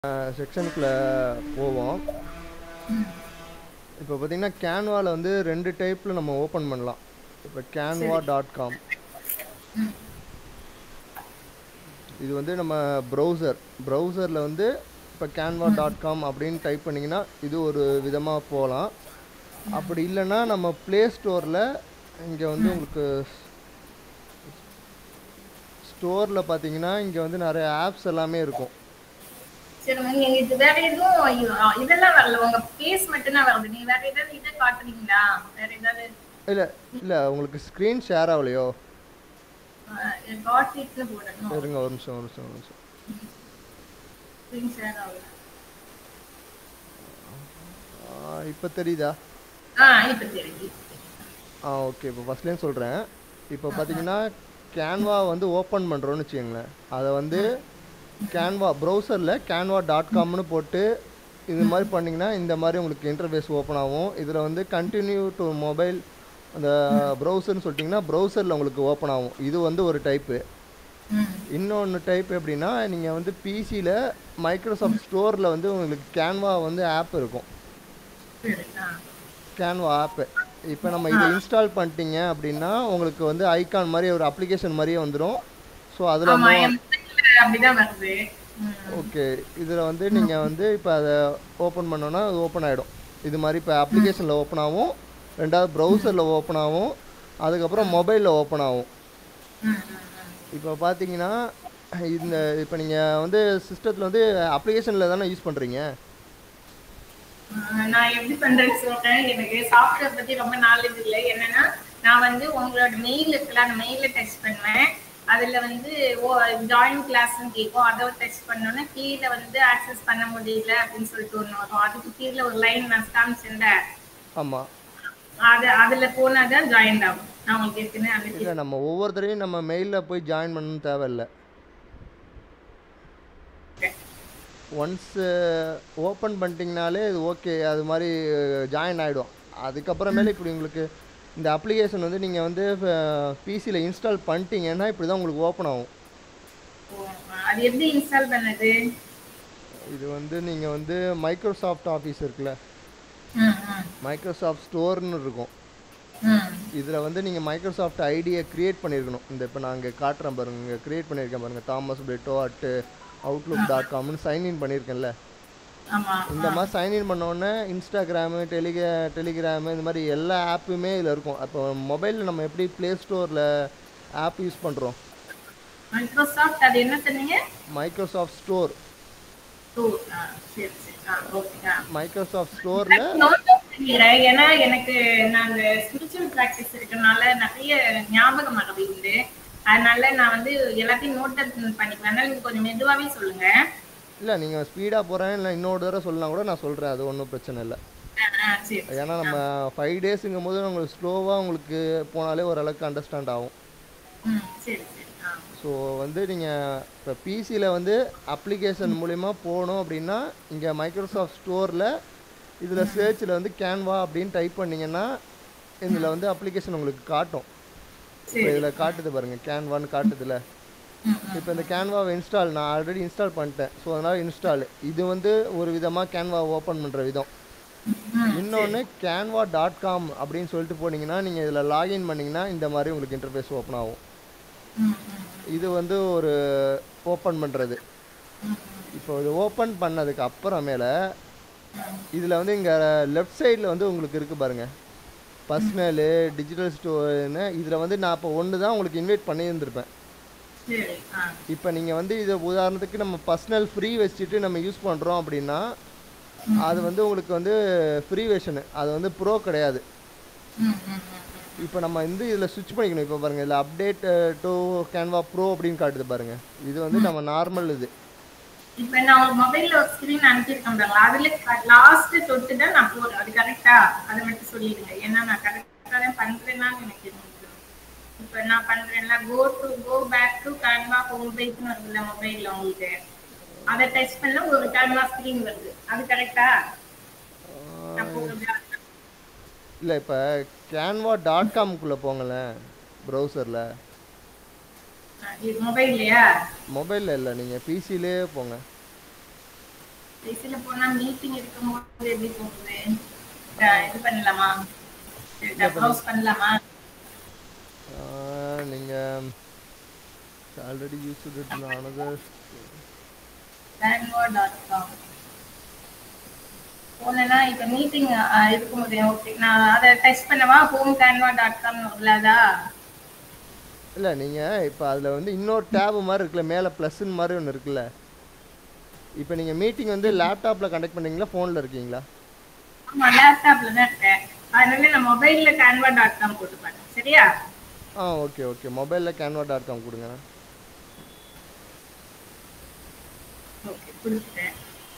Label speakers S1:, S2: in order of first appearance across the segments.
S1: செக்ஷனுக்குள்ளே போவோம் இப்போ பார்த்தீங்கன்னா கேன்வாவில் வந்து ரெண்டு டைப்பில் நம்ம ஓப்பன் பண்ணலாம் இப்போ கேன்வா டாட் காம் இது வந்து நம்ம ப்ரௌசர் ப்ரௌசரில் வந்து இப்போ கேன்வா டாட் காம் அப்படின்னு டைப் பண்ணிங்கன்னா இது ஒரு விதமாக போகலாம் அப்படி இல்லைன்னா நம்ம ப்ளே ஸ்டோரில் இங்கே வந்து உங்களுக்கு ஸ்டோரில் பார்த்தீங்கன்னா இங்கே வந்து நிறைய ஆப்ஸ் எல்லாமே இருக்கும்
S2: சரி நீங்க இது வேற எதுவும் ஐயோ, இதெல்லாம் வரல உங்க பேஸ் மட்டும் தான் வருது நீங்க வேற ஏதாவது இதை காட்டுறீங்களா வேற ஏதாவது
S1: இல்லை இல்லை உங்களுக்கு ஸ்க்ரீன் ஷேர் ஆகலையோ
S2: காட் இட்னு போடணும்
S1: இருங்க ஒரு நிமிஷம் ஒரு நிமிஷம் ஒரு நிமிஷம்
S2: ஸ்கிரீன் ஷேர் ஆகல
S1: இப்போ தெரியுதா
S2: ஆ இப்ப தெரியுது இப்ப தெரியுது.
S1: ஆ ஓகே இப்போ ஃபஸ்ட்லேயும் சொல்கிறேன் இப்போ பார்த்தீங்கன்னா கேன்வா வந்து ஓப்பன் பண்ணுறோன்னு வச்சுக்கோங்களேன் அதை வந்து கேன்வா ப்ரௌசரில் கேன்வா டாட் காம்னு போட்டு இது மாதிரி பண்ணிங்கன்னா இந்த மாதிரி உங்களுக்கு இன்டர்ஃபேஸ் ஓப்பன் ஆகும் இதில் வந்து கண்டினியூ டு மொபைல் அந்த ப்ரௌசர்னு சொல்லிட்டிங்கன்னா ப்ரௌசரில் உங்களுக்கு ஓப்பன் ஆகும் இது வந்து ஒரு டைப்பு
S2: ம்
S1: இன்னொன்று டைப் எப்படின்னா நீங்கள் வந்து பிசியில் மைக்ரோசாஃப்ட் ஸ்டோரில் வந்து உங்களுக்கு கேன்வா வந்து ஆப் இருக்கும்
S2: சரி ஆ
S1: கேன்வா ஆப்பு இப்போ நம்ம இதை இன்ஸ்டால் பண்ணிட்டீங்க அப்படின்னா உங்களுக்கு வந்து ஐகான் மாதிரி ஒரு அப்ளிகேஷன் மாதிரியே வந்துடும் ஸோ அதில்
S2: ஆமா என் mobile ல அப்படிதான் வருது ம்.
S1: ஓகே இதில் வந்து நீங்கள் வந்து இப்போ அதை ஓப்பன் பண்ணோன்னா அது ஓப்பன் ஆகிடும் இது மாதிரி இப்போ அப்ளிகேஷனில் ஓப்பன் ஆகும் ரெண்டாவது ப்ரௌசரில் ஓப்பன் ஆகும் அதுக்கப்புறம் மொபைலில் ஓப்பன் ஆகும்
S2: ம், ம், ம்.
S1: இப்போ பார்த்தீங்கன்னா இந்த இப்போ நீங்கள் வந்து சிஸ்டத்தில் வந்து அப்ளிகேஷனில் தானே யூஸ் பண்ணுறீங்க
S2: ஆஹ் நான் எப்படி பண்றேன்னு சொல்றேன் எனக்கு சாஃப்ட்வேர் பத்தி ரொம்ப நாலேஜ் இல்லை என்னன்னா நான் வந்து உங்களோட மெயில் இருக்குல்ல அந்த மெயில டச் பண்ணுவேன் அதுல வந்து ஓ ஜாயின் கிளாஸ்னு கேட்கும் அதை டச் பண்ணோன்னே கீழே வந்து ஆக்சஸ் பண்ண முடியல அப்படின்னு சொல்லிட்டு ஒன்று வரும் அதுக்கு கீழே ஒரு லைன் நான் காமிச்சிருந்தேன்
S1: ஆமாம்
S2: அது அதுல போனாதான் ஜாயின் ஆகும் நான் உங்களுக்கு ஏற்கனவே அனுப்பி
S1: இல்லை நம்ம ஒவ்வொருத்தரையும் நம்ம மெயிலில் போய் ஜாயின் பண்ணணும்னு தேவையில்லை ஒன்ஸு ஓப்பன் பண்ணிட்டீங்கனாலே இது ஓகே அது மாதிரி ஜாயின் ஆகிடும் அதுக்கப்புறமேல இப்படி உங்களுக்கு இந்த அப்ளிகேஷன் வந்து நீங்கள் வந்து பிசியில் இன்ஸ்டால் பண்ணிட்டீங்கன்னா இப்படி தான் உங்களுக்கு ஓப்பன் ஆகும்
S2: அது எப்படி இன்ஸ்டால் பண்ணது
S1: இது வந்து நீங்கள் வந்து மைக்ரோசாஃப்ட் ஆஃபீஸ் இருக்குல்ல
S2: ம் ம்
S1: மைக்ரோசாஃப்ட் ஸ்டோர்னு இருக்கும்
S2: ம்
S1: இதில் வந்து நீங்கள் மைக்ரோசாஃப்ட் ஐடியை க்ரியேட் பண்ணியிருக்கணும் இந்த இப்போ நான் இங்கே காட்டுறேன் பாருங்க இங்கே க்ரியேட் பண்ணியிருக்கேன் பாருங்கள் Thomas Plato at outlook dot காம்னு சைன்இன் பண்ணியிருக்கேன்ல
S2: ஆமா
S1: இந்த மாதிரி சைன்இன் பண்ண உடனே இன்ஸ்டாகிராமு டெலிக டெலிகிராமு இந்த மாதிரி எல்லா ஆப்புமே இதில் இருக்கும் அப்போ மொபைலில் நம்ம எப்படி ப்ளே ஸ்டோரில் ஆப் யூஸ் பண்ணுறோம்
S2: மைக்ரோசாஃப்ட் அது என்ன சொன்னீங்க
S1: மைக்ரோசாஃப்ட் ஸ்டோர்
S2: ஓ ஆ சரி சரி ஆ ஓகே ஆ
S1: மைக்ரோசாஃப்ட் ஸ்டோரில்
S2: note down பண்ணிக்கிறேன். ஏன்னா எனக்கு நாங்க ஸ்பிரிச்சுவல் பிராக்டிஸ் இருக்கறனால நிறைய ஞாபகம் மறதி உண்டு அதனால நான் வந்து எல்லாத்தையும் நோட் டவுன் பண்ணிக்குவேன் அதனால நீங்க கொஞ்சம் மெதுவாவே சொல்லுங்க
S1: இல்லை நீங்கள் ஸ்பீடாக போகிறேன் இல்லை இன்னொரு தடவை சொல்லலாம் கூட நான் சொல்கிறேன் அது ஒன்றும் பிரச்சனை இல்லை
S2: ஆ, ஆ, சரி
S1: ஏன்னா நம்ம ஃபைவ் டேஸுங்கும் போது உங்களுக்கு ஸ்லோவாக உங்களுக்கு போனாலே ஓரளவுக்கு அண்டர்ஸ்டாண்ட் ஆகும்
S2: ம் சரி சரி ஆ
S1: ஸோ வந்து நீங்கள் இப்போ பிசியில் வந்து அப்ளிகேஷன் மூலிமா போகணும் அப்படின்னா இங்கே மைக்ரோசாஃப்ட் ஸ்டோரில் இதில் சர்ச்சில் வந்து கேன்வா அப்படின்னு டைப் பண்ணிங்கன்னா இதில் வந்து அப்ளிகேஷன் உங்களுக்கு காட்டும் இப்போ
S2: சரி
S1: இதில் காட்டுது பாருங்கள் கேன்வான்னு காட்டுதுல
S2: ம், ம்.
S1: இப்போ இந்த கேன்வாவை இன்ஸ்டால் நான் ஆல்ரெடி இன்ஸ்டால் பண்ணிட்டேன் ஸோ அதனால் இன்ஸ்டால் இது வந்து ஒரு விதமாக கேன்வா ஓப்பன் பண்ணுற விதம்
S2: ம்,
S1: இன்னொன்று கேன்வா டாட் காம் அப்படின்னு சொல்லிட்டு போனீங்கன்னா நீங்கள் இதில் லாகின் பண்ணிங்கன்னா இந்த மாதிரி உங்களுக்கு இன்டர்ஃபேஸ் ஓப்பன் ஆகும்
S2: ம், ம்,
S1: இது வந்து ஒரு ஓப்பன் பண்ணுறது
S2: ம்,
S1: இப்போ இது ஓப்பன் பண்ணதுக்கு அப்புறமேல இதில் வந்து இங்கே லெஃப்ட் சைடில் வந்து உங்களுக்கு இருக்குது பாருங்க பர்சனலு டிஜிட்டல் ஸ்டோர்னு இதில் வந்து நான் இப்போ ஒன்று தான் உங்களுக்கு இன்வைட் பண்ணியிருந்திருப்பேன்
S2: சரி ஆ
S1: இப்போ நீங்கள் வந்து இதை உதாரணத்துக்கு நம்ம பர்சனல் ஃப்ரீ வச்சுட்டு நம்ம யூஸ் பண்ணுறோம் அப்படின்னா அது வந்து உங்களுக்கு வந்து ஃப்ரீ வெர்ஷனு அது வந்து ப்ரோ கிடையாது
S2: ம், ம், ம், ம்.
S1: இப்போ நம்ம வந்து இதில் ஸ்விட்ச் பண்ணிக்கணும் இப்போ பாருங்கள் இதில் அப்டேட் டு கேன்வா ப்ரோ அப்படின்னு காட்டுது பாருங்கள் இது வந்து நம்ம நார்மல் இது
S2: இப்ப நான் ஒரு மொபைல்ல ஒரு ஸ்கிரீன் அனுப்பியிருக்கேன் பாருங்களா அதுல லாஸ்ட் தொட்டு தான் நான் போறேன் அது கரெக்டா அதை மட்டும் சொல்லிடுங்க ஏன்னா நான் கரெக்டா தான் பண்றேன்னா எனக்கு தெரியும் இப்ப நான் பண்றேன்ல go to go back to Canva home பேஜ்னு வருதுல்ல மொபைல்ல உங்களுக்கு அதை டச் பண்ணா ஒரு கேன்வா ஸ்கிரீன் வருது அது கரெக்டா நான் போறது
S1: இல்லை இப்போ கேன்வா டாட் காம்குள்ளே போங்களேன் ப்ரௌசரில்
S2: இது மொபைல்லையா
S1: மொபைலில் இல்லை நீங்கள் பிசிலே போங்க
S2: கடைசியில போனா மீட்டிங் இருக்கும்போது எப்படி போகுது அஹ் இது பண்ணலாமா ப்ரௌஸ் பண்ணலாமா
S1: நீங்கள் already use it another
S2: canva dot com போனேன்னா இப்போ மீட்டிங் இருக்கும்போது ஓகே நான் அதை டெஸ்ட் பண்ணவா ஹோம் கேன்வா டாட் காம் உள்ளதா
S1: இல்லை நீங்கள் இப்போ அதில் வந்து இன்னொரு டேபு மாதிரி இருக்குல்ல மேலே ப்ளஸ்ன்னு மாதிரி ஒன்று இருக்குல்ல இப்போ நீங்கள் மீட்டிங் வந்து லேப்டாப்பில் கண்டக்ட் பண்ணுறீங்களா ஃபோனில் இருக்கீங்களா
S2: ஆமா லேப்டாப்ல தான் இருக்கேன் அதனால நான் மொபைல்ல கேன்வா டாட் காம் போட்டு பார்த்தேன் சரியா
S1: ஆ ஓகே ஓகே மொபைலில் கேன்வா டாட் காம் கொடுங்க
S2: ஓகே கொடுத்துட்டேன்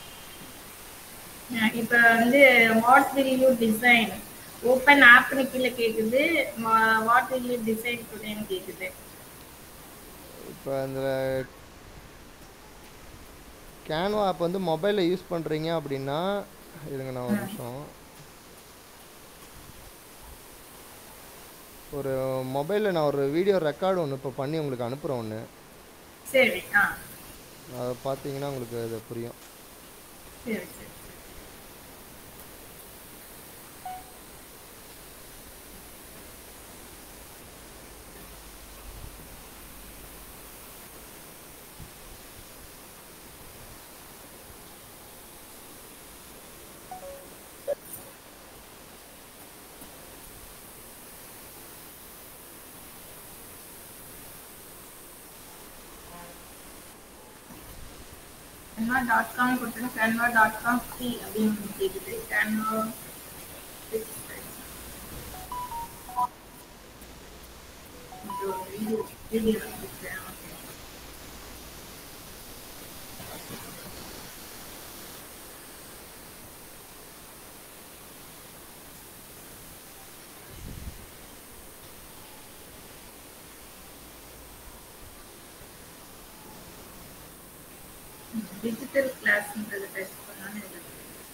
S2: அஹ் இப்ப வந்து what will you design open ஆப்னு கீழே கேக்குது வாட் வில் யூ டிசைன் டுடேன்னு கேக்குது
S1: இப்போ அந்த கேன்வா ஆப் வந்து மொபைலில் யூஸ் பண்ணுறீங்க அப்படின்னா இருங்க நான் ஒரு நிமிஷம் ஒரு மொபைலில் நான் ஒரு வீடியோ ரெக்கார்டு ஒன்று இப்போ பண்ணி உங்களுக்கு அனுப்புகிறேன் ஒன்று
S2: சரி ஆ
S1: அதை பார்த்தீங்கன்னா உங்களுக்கு அது புரியும்
S2: சரி சரி கேன்வா டாட் காம் கொடுத்தேன் கேன்வா டாட் காம் ஃப்ரீ அப்படின்னு கேக்குது கேன்வா வீடியோ வீடியோ வந்துருக்கேன் ஓகே டிஜிட்டல் கிளாஸ்ன்றது டெஸ்ட் பண்ணான்னு இருக்கு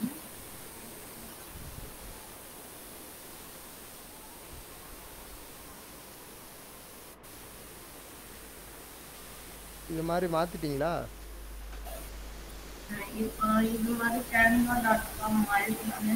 S1: இது மாதிரி மாற்றிட்டீங்களா
S2: அஹ் இப்போ இது மாதிரி கேன்வா டாட் காம் அழுத்தினாலே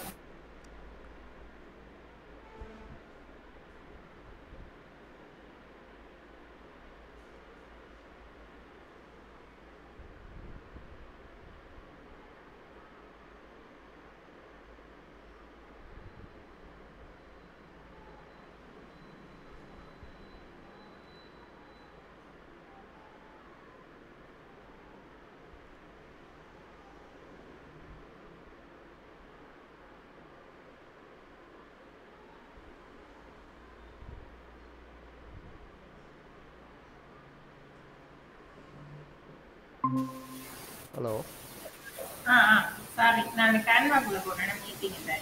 S1: ஹலோ
S2: ஆ ஆ சாரி நான் கேன்வாக்குள்ள போனேன் மீட்டிங் இல்லை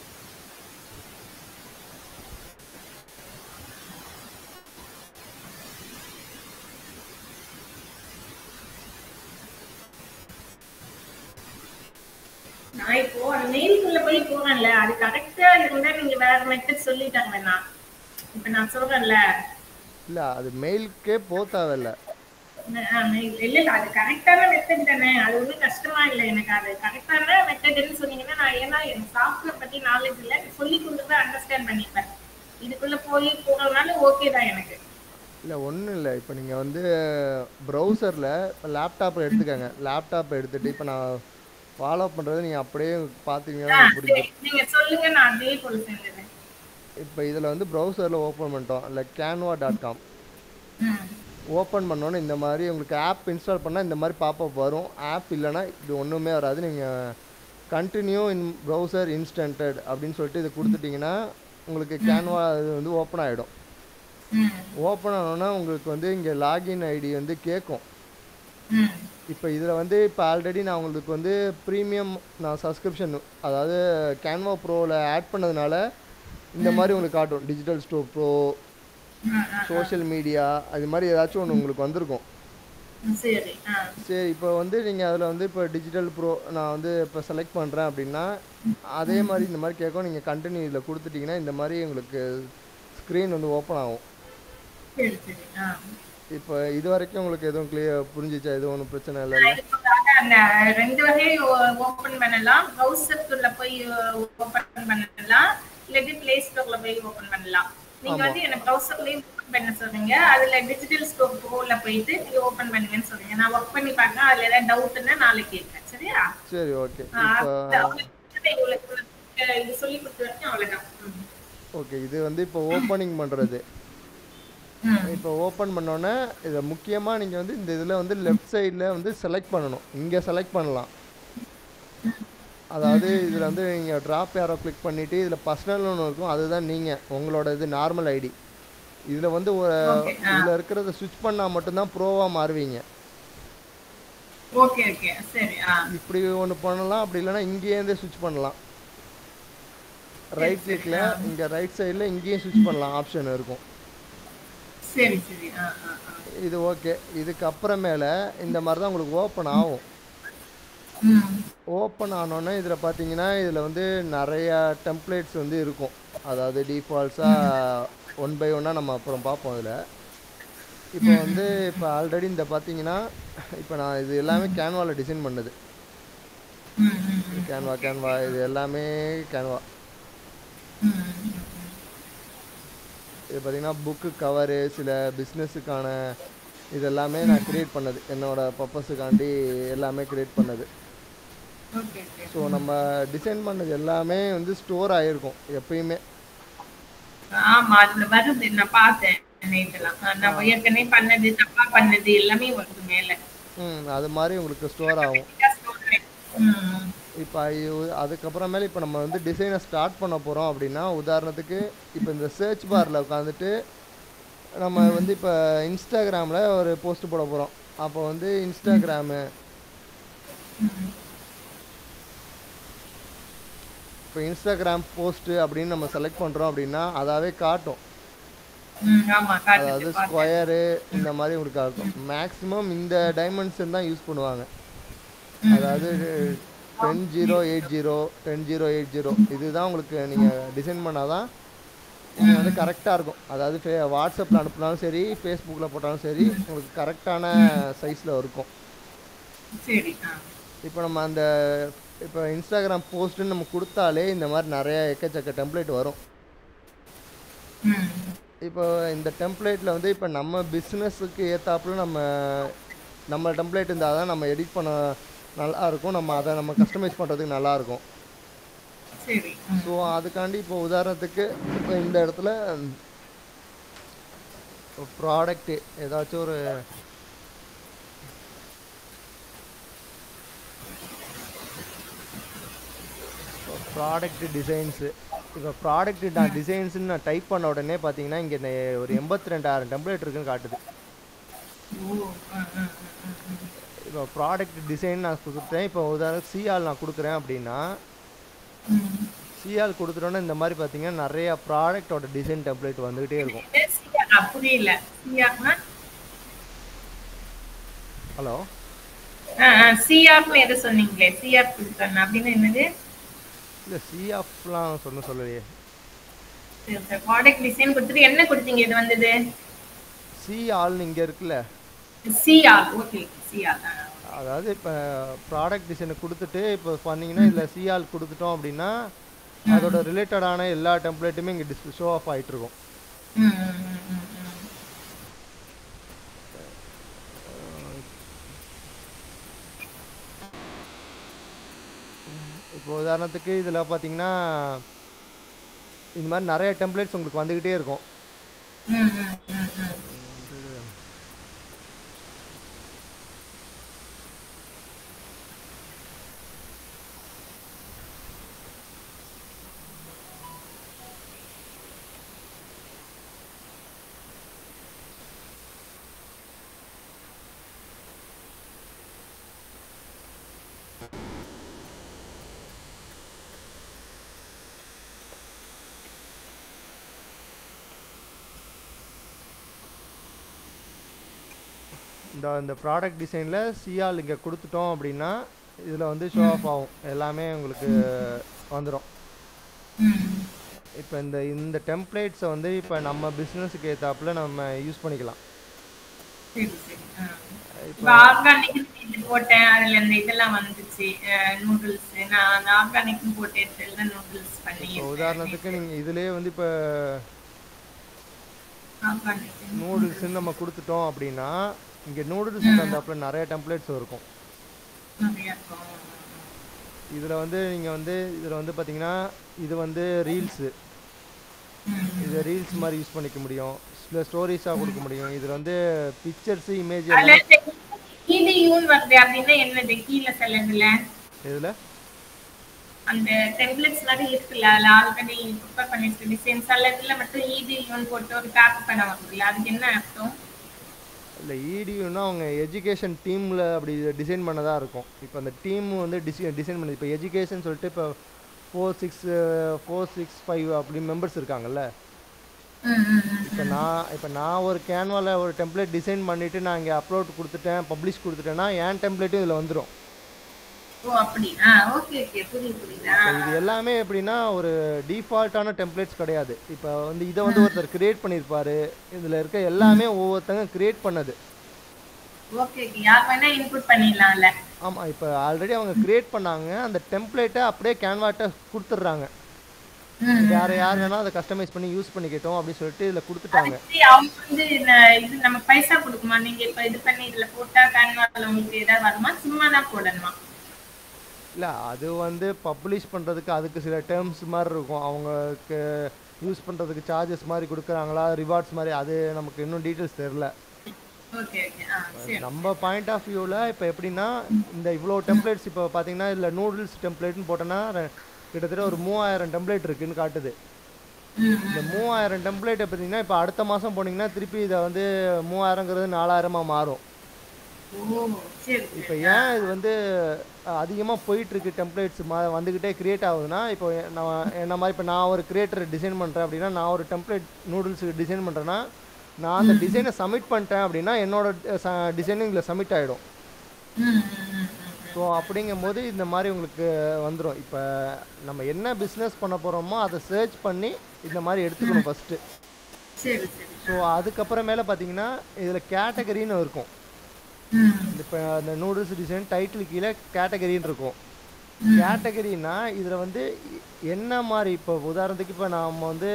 S2: நான் இப்போ அந்த மெயிலுக்குள்ள போய் போறேன்ல அது கரெக்டா இருந்தா நீங்க வேற மெத்தட் சொல்லிட்டாங்க நான் இப்ப நான் சொல்றேன்ல
S1: இல்லை அது மெயிலுக்கே போக தேவையில்ல
S2: ஆ, mail. இல்ல இல்ல அது கரெக்டான மெத்தட் தானே அது ஒண்ணும் கஷ்டமா இல்ல எனக்கு அது கரெக்டான மெத்தட்னு சொன்னீங்கன்னா நான் ஏன்னா எனக்கு சாஃப்ட்வேர் பத்தி நாலேஜ் இல்ல சொல்லி கொடுத்து அண்டர்ஸ்டாண்ட் பண்ணிப்பேன் இதுக்குள்ள போய் போறதுனால ஓகே தான் எனக்கு
S1: இல்லை ஒன்றும் இல்லை இப்போ நீங்கள் வந்து ப்ரௌசரில் இப்போ லேப்டாப்பில் எடுத்துக்கங்க லேப்டாப் எடுத்துகிட்டு இப்போ நான் ஃபாலோ பண்ணுறது நீங்கள் அப்படியே பார்த்தீங்கன்னா
S2: ஆ,
S1: உங்களுக்கு
S2: சரி
S1: புரியும்
S2: நீங்க சொல்லுங்க நான் அதே போல செஞ்சுறேன்
S1: இப்போ இதில் வந்து ப்ரௌசரில் ஓப்பன் பண்ணிட்டோம் இல்லை கேன்வா டாட் காம்
S2: ம்
S1: ஓப்பன் பண்ணோன்னே இந்த மாதிரி உங்களுக்கு ஆப் இன்ஸ்டால் பண்ணால் இந்த மாதிரி பாப்பப் வரும் ஆப் இல்லைன்னா இது ஒன்றுமே வராது நீங்கள் கண்டினியூ இன் ப்ரௌசர் இன்ஸ்டன்டட் அப்படின்னு சொல்லிட்டு இது கொடுத்துட்டிங்கன்னா உங்களுக்கு கேன்வா இது வந்து ஓப்பன் ஆகிடும்
S2: ம்
S1: ஓப்பன் ஆனோன்னா உங்களுக்கு வந்து இங்கே லாகின் ஐடி வந்து கேட்கும்
S2: ம்
S1: இப்போ இதில் வந்து இப்போ ஆல்ரெடி நான் உங்களுக்கு வந்து ப்ரீமியம் நான் சப்ஸ்கிரிப்ஷன் அதாவது கேன்வா ப்ரோவில் ஆட் பண்ணதுனால இந்த மாதிரி உங்களுக்கு காட்டும் டிஜிட்டல் ஸ்டோர் ப்ரோ
S2: ம்,
S1: சோஷியல் மீடியா அது மாதிரி ஏதாச்சும் ஒன்று உங்களுக்கு வந்திருக்கும்
S2: ம், சரி ஆ
S1: சரி இப்போ வந்து நீங்கள் அதில் வந்து இப்போ டிஜிட்டல் ப்ரோ நான் வந்து இப்போ செலக்ட் பண்ணுறேன் அப்படின்னா அதே மாதிரி இந்த மாதிரி கேட்கும் நீங்கள் கண்டினியூ இதில் கொடுத்துட்டிங்கன்னா இந்த மாதிரி உங்களுக்கு ஸ்க்ரீன் வந்து ஓப்பன் ஆகும்
S2: சரி சரி ஆ
S1: இப்போ இது வரைக்கும் உங்களுக்கு எதுவும் கிளியர் புரிஞ்சிச்சா எதுவும் ஒன்றும் பிரச்சனை இல்லை
S2: நான் இப்போ அதான் அந்த ரெண்டு வகையை ஓபன் பண்ணலாம் ப்ரௌசருக்குள்ள போய் ஓபன் பண்ணலாம் இல்லாட்டி பிளே ஸ்டோர்ல போய் ஓபன் பண்ணலாம் நீங்க
S1: ஆமா.
S2: வந்து எனக்கு ப்ரௌசர்லயும் ஓபன் பண்ண சொல்றீங்க அதுல டிஜிட்டல் ஸ்டோர் ப்ரோல போயிட்டு நீங்க ஓபன் பண்ணுங்கன்னு சொல்றீங்க நான் ஒர்க் பண்ணி பார்க்கறேன் அதுல ஏதாவது டவுட்னா நாளைக்கு கேட்பேன் சரியா
S1: சரி ஓகே
S2: ஆ,
S1: இப்போ
S2: அது அவ்வளவுதான் உங்களுக்கு உங்களுக்கு இது சொல்லி கொடுத்த வரைக்கும் அவ்வளவுதான் ம்.
S1: ஓகே இது வந்து இப்போ ஓப்பனிங் பண்ணுறது
S2: ம்.
S1: இப்போ ஓப்பன் பண்ணோன்னே இதை முக்கியமாக நீங்கள் வந்து இந்த இதில் வந்து லெஃப்ட் சைடில் வந்து செலக்ட் பண்ணணும் இங்கே செலக்ட் பண்ணலாம் அதாவது இதில் வந்து நீங்கள் ட்ராப் யாரோ கிளிக் பண்ணிவிட்டு இதில் பர்சனல் ஒன்று இருக்கும் அதுதான் நீங்கள் உங்களோட இது நார்மல் ஐடி இதில் வந்து ஒரு
S2: Okay, ஆ.
S1: இதில் இருக்கிறத ஸ்விட்ச் பண்ணால் மட்டும்தான் ப்ரோவாக மாறுவீங்க
S2: ஓகே ஓகே சரி ஆ
S1: இப்படி ஒன்று பண்ணலாம் அப்படி இல்லைன்னா இங்கேருந்தே ஸ்விட்ச் பண்ணலாம் ரைட் கிளிக்கில் இங்கே ரைட் சைடில் இங்கேயும் ஸ்விட்ச் பண்ணலாம் ஆப்ஷன் இருக்கும்
S2: சரி சரி ஆ ஆ ஆ
S1: இது ஓகே இதுக்கு அப்புறமேல இந்த மாதிரி தான் உங்களுக்கு ஓப்பன் ஆகும்
S2: ம்
S1: ஓப்பன் ஆனோன்னே இதில் பார்த்தீங்கன்னா இதில் வந்து நிறைய டெம்ப்ளேட்ஸ் வந்து இருக்கும் அதாவது டிஃபால்ட்ஸாக ஒன் பை ஒன்னாக நம்ம அப்புறம் பார்ப்போம் இதில் இப்போ வந்து இப்போ ஆல்ரெடி இந்த பார்த்தீங்கன்னா இப்போ நான் இது எல்லாமே கேன்வாவில் டிசைன் பண்ணது
S2: ம் ம் ம்
S1: கேன்வா கேன்வா இது எல்லாமே கேன்வா
S2: ம் ம்
S1: இது பார்த்தீங்கன்னா புக்கு கவரு சில பிஸ்னஸுக்கான இது எல்லாமே நான் கிரியேட் பண்ணது என்னோட பர்பஸுக்காண்டி எல்லாமே கிரியேட் பண்ணது
S2: ஓகே ஓகே
S1: ஸோ நம்ம டிசைன் பண்ணது எல்லாமே வந்து ஸ்டோர் ஆகிருக்கும் எப்பயுமே
S2: ஆமா அதுல வருது நான் பார்த்தேன் நேற்றுலாம் நான் ஏற்கனவே பண்ணது தப்பா பண்ணது எல்லாமே வருது மேல
S1: ம் அது மாதிரி உங்களுக்கு ஸ்டோர் ஆகும்
S2: ம்
S1: இப்போ அதுக்கப்புறமேல இப்போ நம்ம வந்து டிசைனை ஸ்டார்ட் பண்ண போகிறோம் அப்படின்னா உதாரணத்துக்கு இப்போ இந்த சர்ச் பாரில் உட்காந்துட்டு நம்ம வந்து இப்போ இன்ஸ்டாகிராமில் ஒரு போஸ்ட் போட போகிறோம் அப்போ வந்து இன்ஸ்டாகிராமு இப்போ இன்ஸ்டாகிராம் போஸ்ட்டு அப்படின்னு நம்ம செலக்ட் பண்ணுறோம் அப்படின்னா அதாவே காட்டும்
S2: ம் ஆமா
S1: அதாவது
S2: காட்டுது பார்த்தேன்.
S1: ஸ்கொயரு இந்த மாதிரி உங்களுக்கு இருக்கும் மேக்ஸிமம் இந்த டைமென்ஷன் தான் யூஸ் பண்ணுவாங்க அதாவது ten zero eight zero ten zero eight zero இதுதான் உங்களுக்கு நீங்கள் டிசைன் பண்ணால் தான் நீங்கள் வந்து கரெக்டாக இருக்கும் அதாவது ஃபே வாட்ஸ்அப்பில் அனுப்புனாலும் சரி ஃபேஸ்புக்கில் போட்டாலும் சரி உங்களுக்கு கரெக்டான சைஸில் இருக்கும்
S2: சரி ஆ
S1: இப்போ நம்ம அந்த இப்போ இன்ஸ்டாகிராம் போஸ்ட்டுன்னு நம்ம கொடுத்தாலே இந்த மாதிரி நிறைய எக்கச்சக்க டெம்ப்ளேட் வரும்
S2: ம்
S1: இப்போ இந்த டெம்ப்ளேட்டில் வந்து இப்போ நம்ம பிஸ்னஸுக்கு ஏற்றாப்புல நம்ம நம்ம டெம்ப்ளேட் இருந்தால் தான் நம்ம எடிட் பண்ண நல்லா இருக்கும் நம்ம அதை நம்ம கஸ்டமைஸ் பண்ணுறதுக்கு நல்லா இருக்கும்
S2: சரி ம்
S1: ஸோ அதுக்காண்டி இப்போ உதாரணத்துக்கு இப்போ இந்த இடத்துல ப்ராடக்ட்டு ஏதாச்சும் ஒரு ப்ராடக்ட் டிசைன்ஸு இப்போ ப்ராடக்ட் நான் டிசைன்ஸ்னு நான் டைப் பண்ண உடனே பார்த்தீங்கன்னா இங்கே ஒரு எண்பத்தி ரெண்டாயிரம் டெம்ப்ளேட் இருக்குன்னு காட்டுது
S2: ஓ ஆ ஆ ஆ ஆ
S1: இப்போ ப்ராடக்ட் டிசைன் நான் கொடுத்துட்டேன் இப்போ உதாரணத்துக்கு சிஆல் நான் கொடுக்குறேன் அப்படின்னா
S2: ம்
S1: சிஆல் கொடுத்துட்டோன்னே இந்த மாதிரி பார்த்தீங்கன்னா நிறைய ப்ராடக்டோட டிசைன் டெம்ப்ளேட் வந்துக்கிட்டே இருக்கும்
S2: இது சிஆர் ஆ, புரியல சிஆர்னா
S1: ஹலோ
S2: சிஆர்னு எது சொன்னீங்களே சிஆர் கொடுத்தேன் அப்படின்னு என்னது
S1: இல்லை சிஆஃப்லாம் சொன்ன சொல்லலையே
S2: ப்ராடக்ட் டிசைன் கொடுத்துட்டு என்ன கொடுத்தீங்க இது வந்தது
S1: சி ஆல்னு இங்கே இருக்குல்ல
S2: சிஆர் ஓகே சிஆர்
S1: அதாவது இப்போ ப்ராடக்ட் டிசைனை கொடுத்துட்டு இப்போ பண்ணீங்கன்னா இதில் சிஆல் கொடுத்துட்டோம் அப்படின்னா அதோட ரிலேட்டடான எல்லா டெம்ப்ளேட்டுமே இங்கே டிஸ் ஷோ ஆஃப் ஆகிட்டு இருக்கும்
S2: ம் ம், ம், ம், ம்.
S1: இப்போ உதாரணத்துக்கு இதில் பார்த்தீங்கன்னா இந்த மாதிரி நிறைய டெம்ப்ளேட்ஸ் உங்களுக்கு வந்துக்கிட்டே இருக்கும்
S2: ம், ம், ம், ம்.
S1: இந்த இந்த ப்ராடக்ட் டிசைனில் சிஆல் இங்கே கொடுத்துட்டோம் அப்படின்னா இதில் வந்து ஷோ ஆஃப் ஆகும் எல்லாமே உங்களுக்கு வந்துடும்
S2: ம்.
S1: இப்போ இந்த இந்த டெம்ப்ளேட்ஸை வந்து இப்போ நம்ம பிஸ்னஸுக்கு ஏற்றாப்புல நம்ம யூஸ் பண்ணிக்கலாம்
S2: சரி சரி ஆ.
S1: இப்போ
S2: இப்ப ஆர்கானிக் இது போட்டேன் அதுல இந்த இதெல்லாம் வந்துச்சு நூடுல்ஸ் நான் அந்த ஆர்கானிக் போட்டு எடுத்ததுல நூடுல்ஸ் பண்ணி
S1: இப்போ உதாரணத்துக்கு நீங்கள் இதுலேயே வந்து இப்போ
S2: ஆர்கானிக்
S1: நூடுல்ஸ்ன்னு நம்ம கொடுத்துட்டோம் அப்படின்னா இங்கே நூடுல்ஸ் தந்தாப்புல நிறைய டெம்ப்ளேட்ஸ் இருக்கும்
S2: நிறைய இருக்கும்
S1: இதில் வந்து நீங்கள் வந்து இதில் வந்து பார்த்தீங்கன்னா இது வந்து ரீல்ஸு
S2: ம்.
S1: இது ரீல்ஸ் மாதிரி யூஸ் பண்ணிக்க முடியும் இல்லை ஸ்டோரிஸாக கொடுக்க முடியும் இதில் வந்து பிக்சர்ஸு இமேஜ்
S2: அதுல இந்த EDU-ன்னு வருது அப்படின்னா என்னது கீழே சொல்லுங்கல்ல
S1: இதில்
S2: அந்த டெம்ப்ளேட்ஸ் மாதிரி இருக்குல்ல அதுல ஆல்ரெடி ப்ரிப்பேர் பண்ணிட்டு டிசைன்ஸ் அல்ல இதுல மட்டும் EDU-ன்னு போட்டு ஒரு காப்பி பண்ண வருதுல்ல அதுக்கு என்ன அர்த்தம்
S1: இல்லை இடியூனா அவங்க எஜுகேஷன் டீமில் அப்படி டிசைன் பண்ணதாக இருக்கும் இப்போ அந்த டீம் வந்து டிசை டிசைன் பண்ணது இப்போ எஜுகேஷன் சொல்லிட்டு இப்போ four six four six five அப்படி மெம்பர்ஸ் இருக்காங்கல்ல
S2: ம், ம், ம்.
S1: இப்போ நான் இப்போ நான் ஒரு கேன்வாவில் ஒரு டெம்ப்ளேட் டிசைன் பண்ணிவிட்டு நான் இங்கே அப்லோட் கொடுத்துட்டேன் பப்ளிஷ் கொடுத்துட்டேன்னா என் டெம்ப்ளேட்டும் இதில் வந்துடும்
S2: ஓ அப்படி ஆ ஓகே ஓகே புரியுது புரியுதா
S1: இது எல்லாமே எப்படின்னா ஒரு டிஃபால்ட்டான டெம்ப்ளேட்ஸ் கிடையாது இப்போ வந்து இதை வந்து ஒருத்தர் கிரியேட் பண்ணியிருப்பாரு இதில் இருக்க எல்லாமே ஒவ்வொருத்தங்க கிரியேட் பண்ணது
S2: ஓகே ஓகே யார் வேணா இன்புட் பண்ணிடலாம்ல
S1: ஆமாம் இப்போ ஆல்ரெடி அவங்க கிரியேட் பண்ணாங்க அந்த டெம்ப்ளேட்டை அப்படியே கேன்வாட்ட கொடுத்துட்றாங்க
S2: ம்.
S1: வேறு யார் வேணால் அதை கஸ்டமைஸ் பண்ணி யூஸ் பண்ணிக்கிட்டோம் அப்படின்னு சொல்லிட்டு இதில் கொடுத்துட்டாங்க
S2: சரி, அவங்க வந்து இந்த- இது நம்ம பைசா கொடுக்குமா நீங்க இப்ப இது பண்ணி இதுல போட்டா கேன்வால உங்களுக்கு ஏதாவது வருமா சும்மா தான் போடணுமா
S1: இல்லை அது வந்து பப்ளிஷ் பண்ணுறதுக்கு அதுக்கு சில டேர்ம்ஸ் மாதிரி இருக்கும் அவங்களுக்கு யூஸ் பண்ணுறதுக்கு சார்ஜஸ் மாதிரி கொடுக்குறாங்களா ரிவார்ட்ஸ் மாதிரி அது நமக்கு இன்னும் டீட்டெயில்ஸ் தெரில
S2: ஓகே ஓகே ஆ சரி
S1: நம்ம பாயிண்ட் ஆஃப் வியூவில் இப்போ எப்படின்னா இந்த இவ்வளோ டெம்ப்ளேட்ஸ் இப்போ பார்த்தீங்கன்னா இதில் நூடுல்ஸ் டெம்ப்ளேட்னு போட்டோன்னா ரெ- கிட்டத்தட்ட ஒரு மூவாயிரம் டெம்ப்ளேட் இருக்குன்னு காட்டுது
S2: ம்,
S1: இந்த மூவாயிரம் டெம்ப்ளேட்டை பார்த்தீங்கன்னா இப்போ அடுத்த மாதம் போனீங்கன்னா திருப்பி இதை வந்து மூவாயிரங்கிறது நாலாயிரமாக மாறும்
S2: ஓ சரி
S1: இப்போ ஏன் இது வந்து அதிகமாக போயிட்டுருக்கு டெம்ப்ளேட்ஸ் மா வந்துக்கிட்டே க்ரியேட் ஆகுதுன்னா இப்போ எ- நான் என்ன மாதிரி இப்போ நான் ஒரு கிரியேட்டர் டிசைன் பண்ணுறேன் அப்படின்னா நான் ஒரு டெம்ப்ளேட் நூடுல்ஸுக்கு டிசைன் பண்ணுறேன்னா நான் அந்த டிசைனை சப்மிட் பண்ணிட்டேன் அப்படின்னா என்னோட டிசைனும் இதில் சப்மிட் ஆகிடும்
S2: ம், ம், ம், ம்.
S1: ஸோ அப்படிங்கும்போது இந்த மாதிரி உங்களுக்கு வந்துடும் இப்போ நம்ம என்ன பிஸ்னஸ் பண்ண போகிறோமோ அதை சர்ச் பண்ணி இந்த மாதிரி எடுத்துக்கணும் ஃபஸ்ட்டு
S2: சரி சரி
S1: ஸோ அதுக்கப்புறமேல பார்த்தீங்கன்னா இதில் கேட்டகரின்னு இருக்கும்
S2: ம்,
S1: இப்போ அந்த நூடுல்ஸ் டிசைன் டைட்டில் கீழே கேட்டகரின்னு இருக்கும் கேட்டகரினா இதில் வந்து என்ன மாதிரி இப்போ உதாரணத்துக்கு இப்போ நாம் வந்து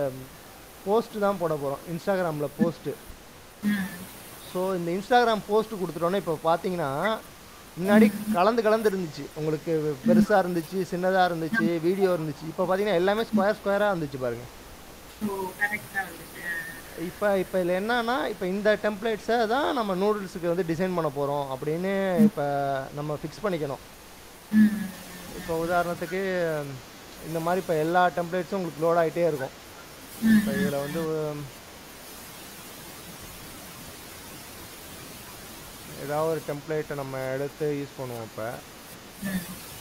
S1: போஸ்ட் தான் போட போகிறோம் இன்ஸ்டாகிராமில் போஸ்ட்டு
S2: ம்.
S1: ஸோ இந்த இன்ஸ்டாகிராம் போஸ்ட் கொடுத்துட்டோன்னே இப்போ பார்த்தீங்கன்னா முன்னாடி கலந்து கலந்து இருந்துச்சு உங்களுக்கு பெருசாக இருந்துச்சு சின்னதாக இருந்துச்சு வீடியோ இருந்துச்சு இப்போ பார்த்தீங்கன்னா எல்லாமே ஸ்கொயர் ஸ்கொயராக இருந்துச்சு பாருங்கள்
S2: ஓ கரெக்டா வந்துட்டு
S1: இப்போ இப்போ இதில் என்னன்னா இப்போ இந்த டெம்ப்ளேட்ஸை தான் நம்ம நூடுல்ஸுக்கு வந்து டிசைன் பண்ண போகிறோம் அப்படின்னு இப்போ நம்ம ஃபிக்ஸ் பண்ணிக்கணும்
S2: ம்,
S1: இப்போ உதாரணத்துக்கு இந்த மாதிரி இப்போ எல்லா டெம்ப்ளேட்ஸும் உங்களுக்கு லோட் ஆகிட்டே இருக்கும்
S2: ம்.
S1: இப்போ இதில் வந்து உம், ஏதாவது ஒரு டெம்ப்ளேட்டை நம்ம எடுத்து யூஸ் பண்ணுவோம் இப்போ
S2: ம்.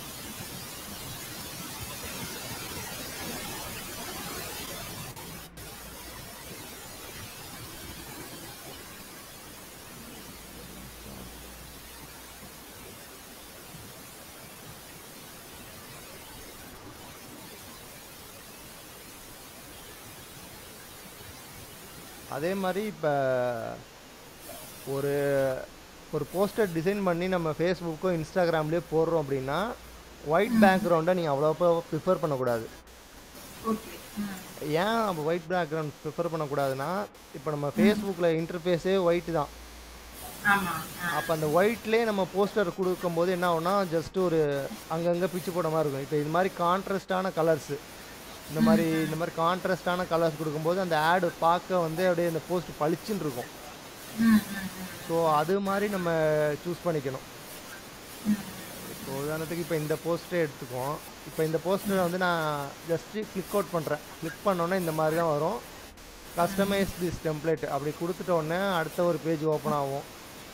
S1: அதே மாதிரி இப்போ ஒரு ஒரு போஸ்டர் டிசைன் பண்ணி நம்ம ஃபேஸ்புக்கோ இன்ஸ்டாகிராம்லேயோ போடுறோம் அப்படின்னா ஒயிட் பேக்ரவுண்டை நீங்கள் அவ்வளோப்பா ப்ரிஃபர் பண்ணக்கூடாது
S2: ஓகே ம்.
S1: ஏன் நம்ம ஒயிட் பேக்ரவுண்ட் ப்ரிஃபர் பண்ணக்கூடாதுன்னா இப்போ நம்ம ஃபேஸ்புக்கில் இன்டர்ஃபேஸே ஒயிட் தான்
S2: ஆமா ஆ.
S1: அப்போ அந்த ஒயிட்லேயே நம்ம போஸ்டர் கொடுக்கும்போது என்ன ஆகும்னா ஜஸ்ட் ஒரு அங்கங்கே பிச்சு போட மாதிரி இருக்கும் இப்போ இது மாதிரி கான்ட்ராஸ்டான கலர்ஸு இந்த மாதிரி இந்த மாதிரி கான்ட்ராஸ்டான கலர்ஸ் கொடுக்கும்போது அந்த ஆடு பார்க்க வந்து அப்படியே அந்த போஸ்ட் பளிச்சுன்னு இருக்கும்
S2: ம், ம், ம்.
S1: ஸோ அது மாதிரி நம்ம சூஸ் பண்ணிக்கணும்
S2: ம்.
S1: இப்போ உதாரணத்துக்கு இப்போ இந்த போஸ்டரே எடுத்துக்குவோம் இப்போ இந்த போஸ்டரை வந்து நான் ஜஸ்ட்டு கிளிக் அவுட் பண்ணுறேன் கிளிக் பண்ணோன்னே இந்த மாதிரி தான் வரும் கஸ்டமைஸ் திஸ் டெம்ப்ளேட் அப்படி கொடுத்துட்ட உடனே அடுத்த ஒரு பேஜ் ஓப்பன் ஆகும்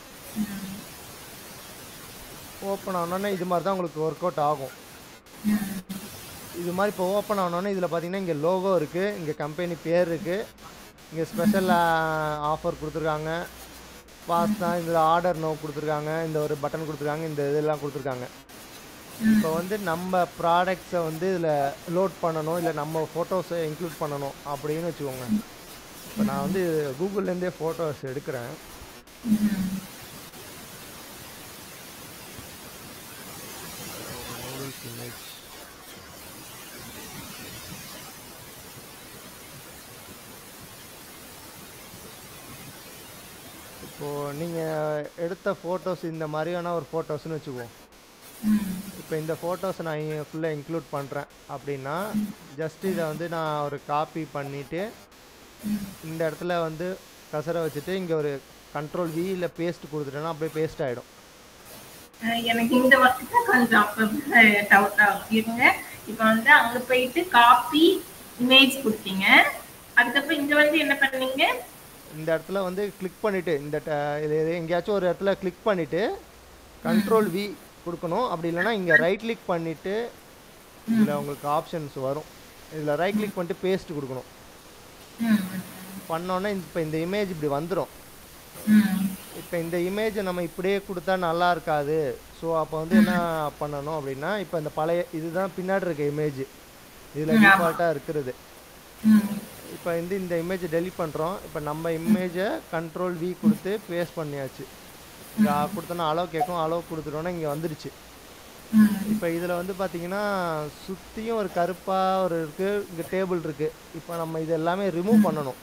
S1: ஓப்பன் ஆனோடனே இது மாதிரி தான் உங்களுக்கு ஒர்க் அவுட் ஆகும் இது மாதிரி இப்போ ஓப்பன் ஆனோடனே இதில் பார்த்தீங்கன்னா இங்கே லோகோ இருக்குது இங்கே கம்பெனி பேர் இருக்குது இங்கே ஸ்பெஷல் ஆஃபர் கொடுத்துருக்காங்க பாஸ்தா இதில் ஆர்டர் நோ கொடுத்துருக்காங்க இந்த ஒரு பட்டன் கொடுத்துருக்காங்க இந்த இதெல்லாம் கொடுத்துருக்காங்க இப்போ வந்து நம்ம ப்ராடக்ட்ஸை வந்து இதில் லோட் பண்ணணும் இல்லை நம்ம ஃபோட்டோஸை இன்க்ளூட் பண்ணணும் அப்படின்னு வச்சுக்கோங்க இப்போ நான் வந்து கூகுள்லேருந்தே ஃபோட்டோஸ் எடுக்கிறேன்
S2: ம்.
S1: நூடுல்ஸ் இமேஜ் இப்போது நீங்கள் எடுத்த ஃபோட்டோஸ் இந்த மாதிரியான ஒரு ஃபோட்டோஸ்னு வச்சுக்குவோம்
S2: ம்.
S1: இப்போ இந்த ஃபோட்டோஸை நான் ஃபுல்ல இன்க்ளூட் பண்ணுறேன் அப்படின்னா ஜஸ்ட் இதை வந்து நான் ஒரு காப்பி பண்ணிவிட்டு இந்த இடத்துல வந்து கசரை வச்சுட்டு இங்கே ஒரு கண்ட்ரோல் வி இல்லை பேஸ்ட் கொடுத்துட்டேன்னா அப்படியே பேஸ்ட் ஆகிடும்
S2: அஹ் எனக்கு இந்த ஒர்க்கு தான் கொஞ்சம் அப்போ டவுட் ஆகும் இருங்க இப்போ வந்து அங்க போயிட்டு காப்பி இமேஜ் கொடுத்தீங்க அதுக்கப்புறம் இங்க வந்து என்ன பண்ணீங்க
S1: இந்த இடத்துல வந்து கிளிக் பண்ணிவிட்டு இந்த ட- இது இது எங்கேயாச்சும் ஒரு இடத்துல கிளிக் பண்ணிவிட்டு கண்ட்ரோல் வி கொடுக்கணும் அப்படி இல்லைன்னா இங்கே ரைட் கிளிக் பண்ணிவிட்டு இதில் உங்களுக்கு ஆப்ஷன்ஸ் வரும் இதில் ரைட் கிளிக் பண்ணிட்டு பேஸ்ட் கொடுக்கணும்
S2: ம்,
S1: பண்ணோன்னே இப்போ இந்த இமேஜ் இப்படி வந்துடும்
S2: ம்,
S1: இப்போ இந்த இமேஜை நம்ம இப்படியே கொடுத்தா நல்லா இருக்காது ஸோ அப்போ வந்து என்ன பண்ணணும் அப்படின்னா இப்போ இந்த பழைய இதுதான் பின்னாடி இருக்க இமேஜ் இதில் டிஃபால்ட்டாக இருக்கிறது
S2: ம்,
S1: இப்போ வந்து இந்த இமேஜை டெலிட் பண்ணுறோம் இப்போ நம்ம இமேஜை கண்ட்ரோல் வி கொடுத்து பேஸ்ட் பண்ணியாச்சு இங்கே கொடுத்தோன்னா அளவு கேட்கும் அளவு கொடுத்துட்டோன்னா இங்கே வந்துடுச்சு
S2: ம்,
S1: இப்போ இதில் வந்து பார்த்தீங்கன்னா சுற்றியும் ஒரு கருப்பாக ஒரு இருக்குது இங்கே டேபிள் இருக்குது இப்போ நம்ம இது எல்லாமே ரிமூவ் பண்ணணும்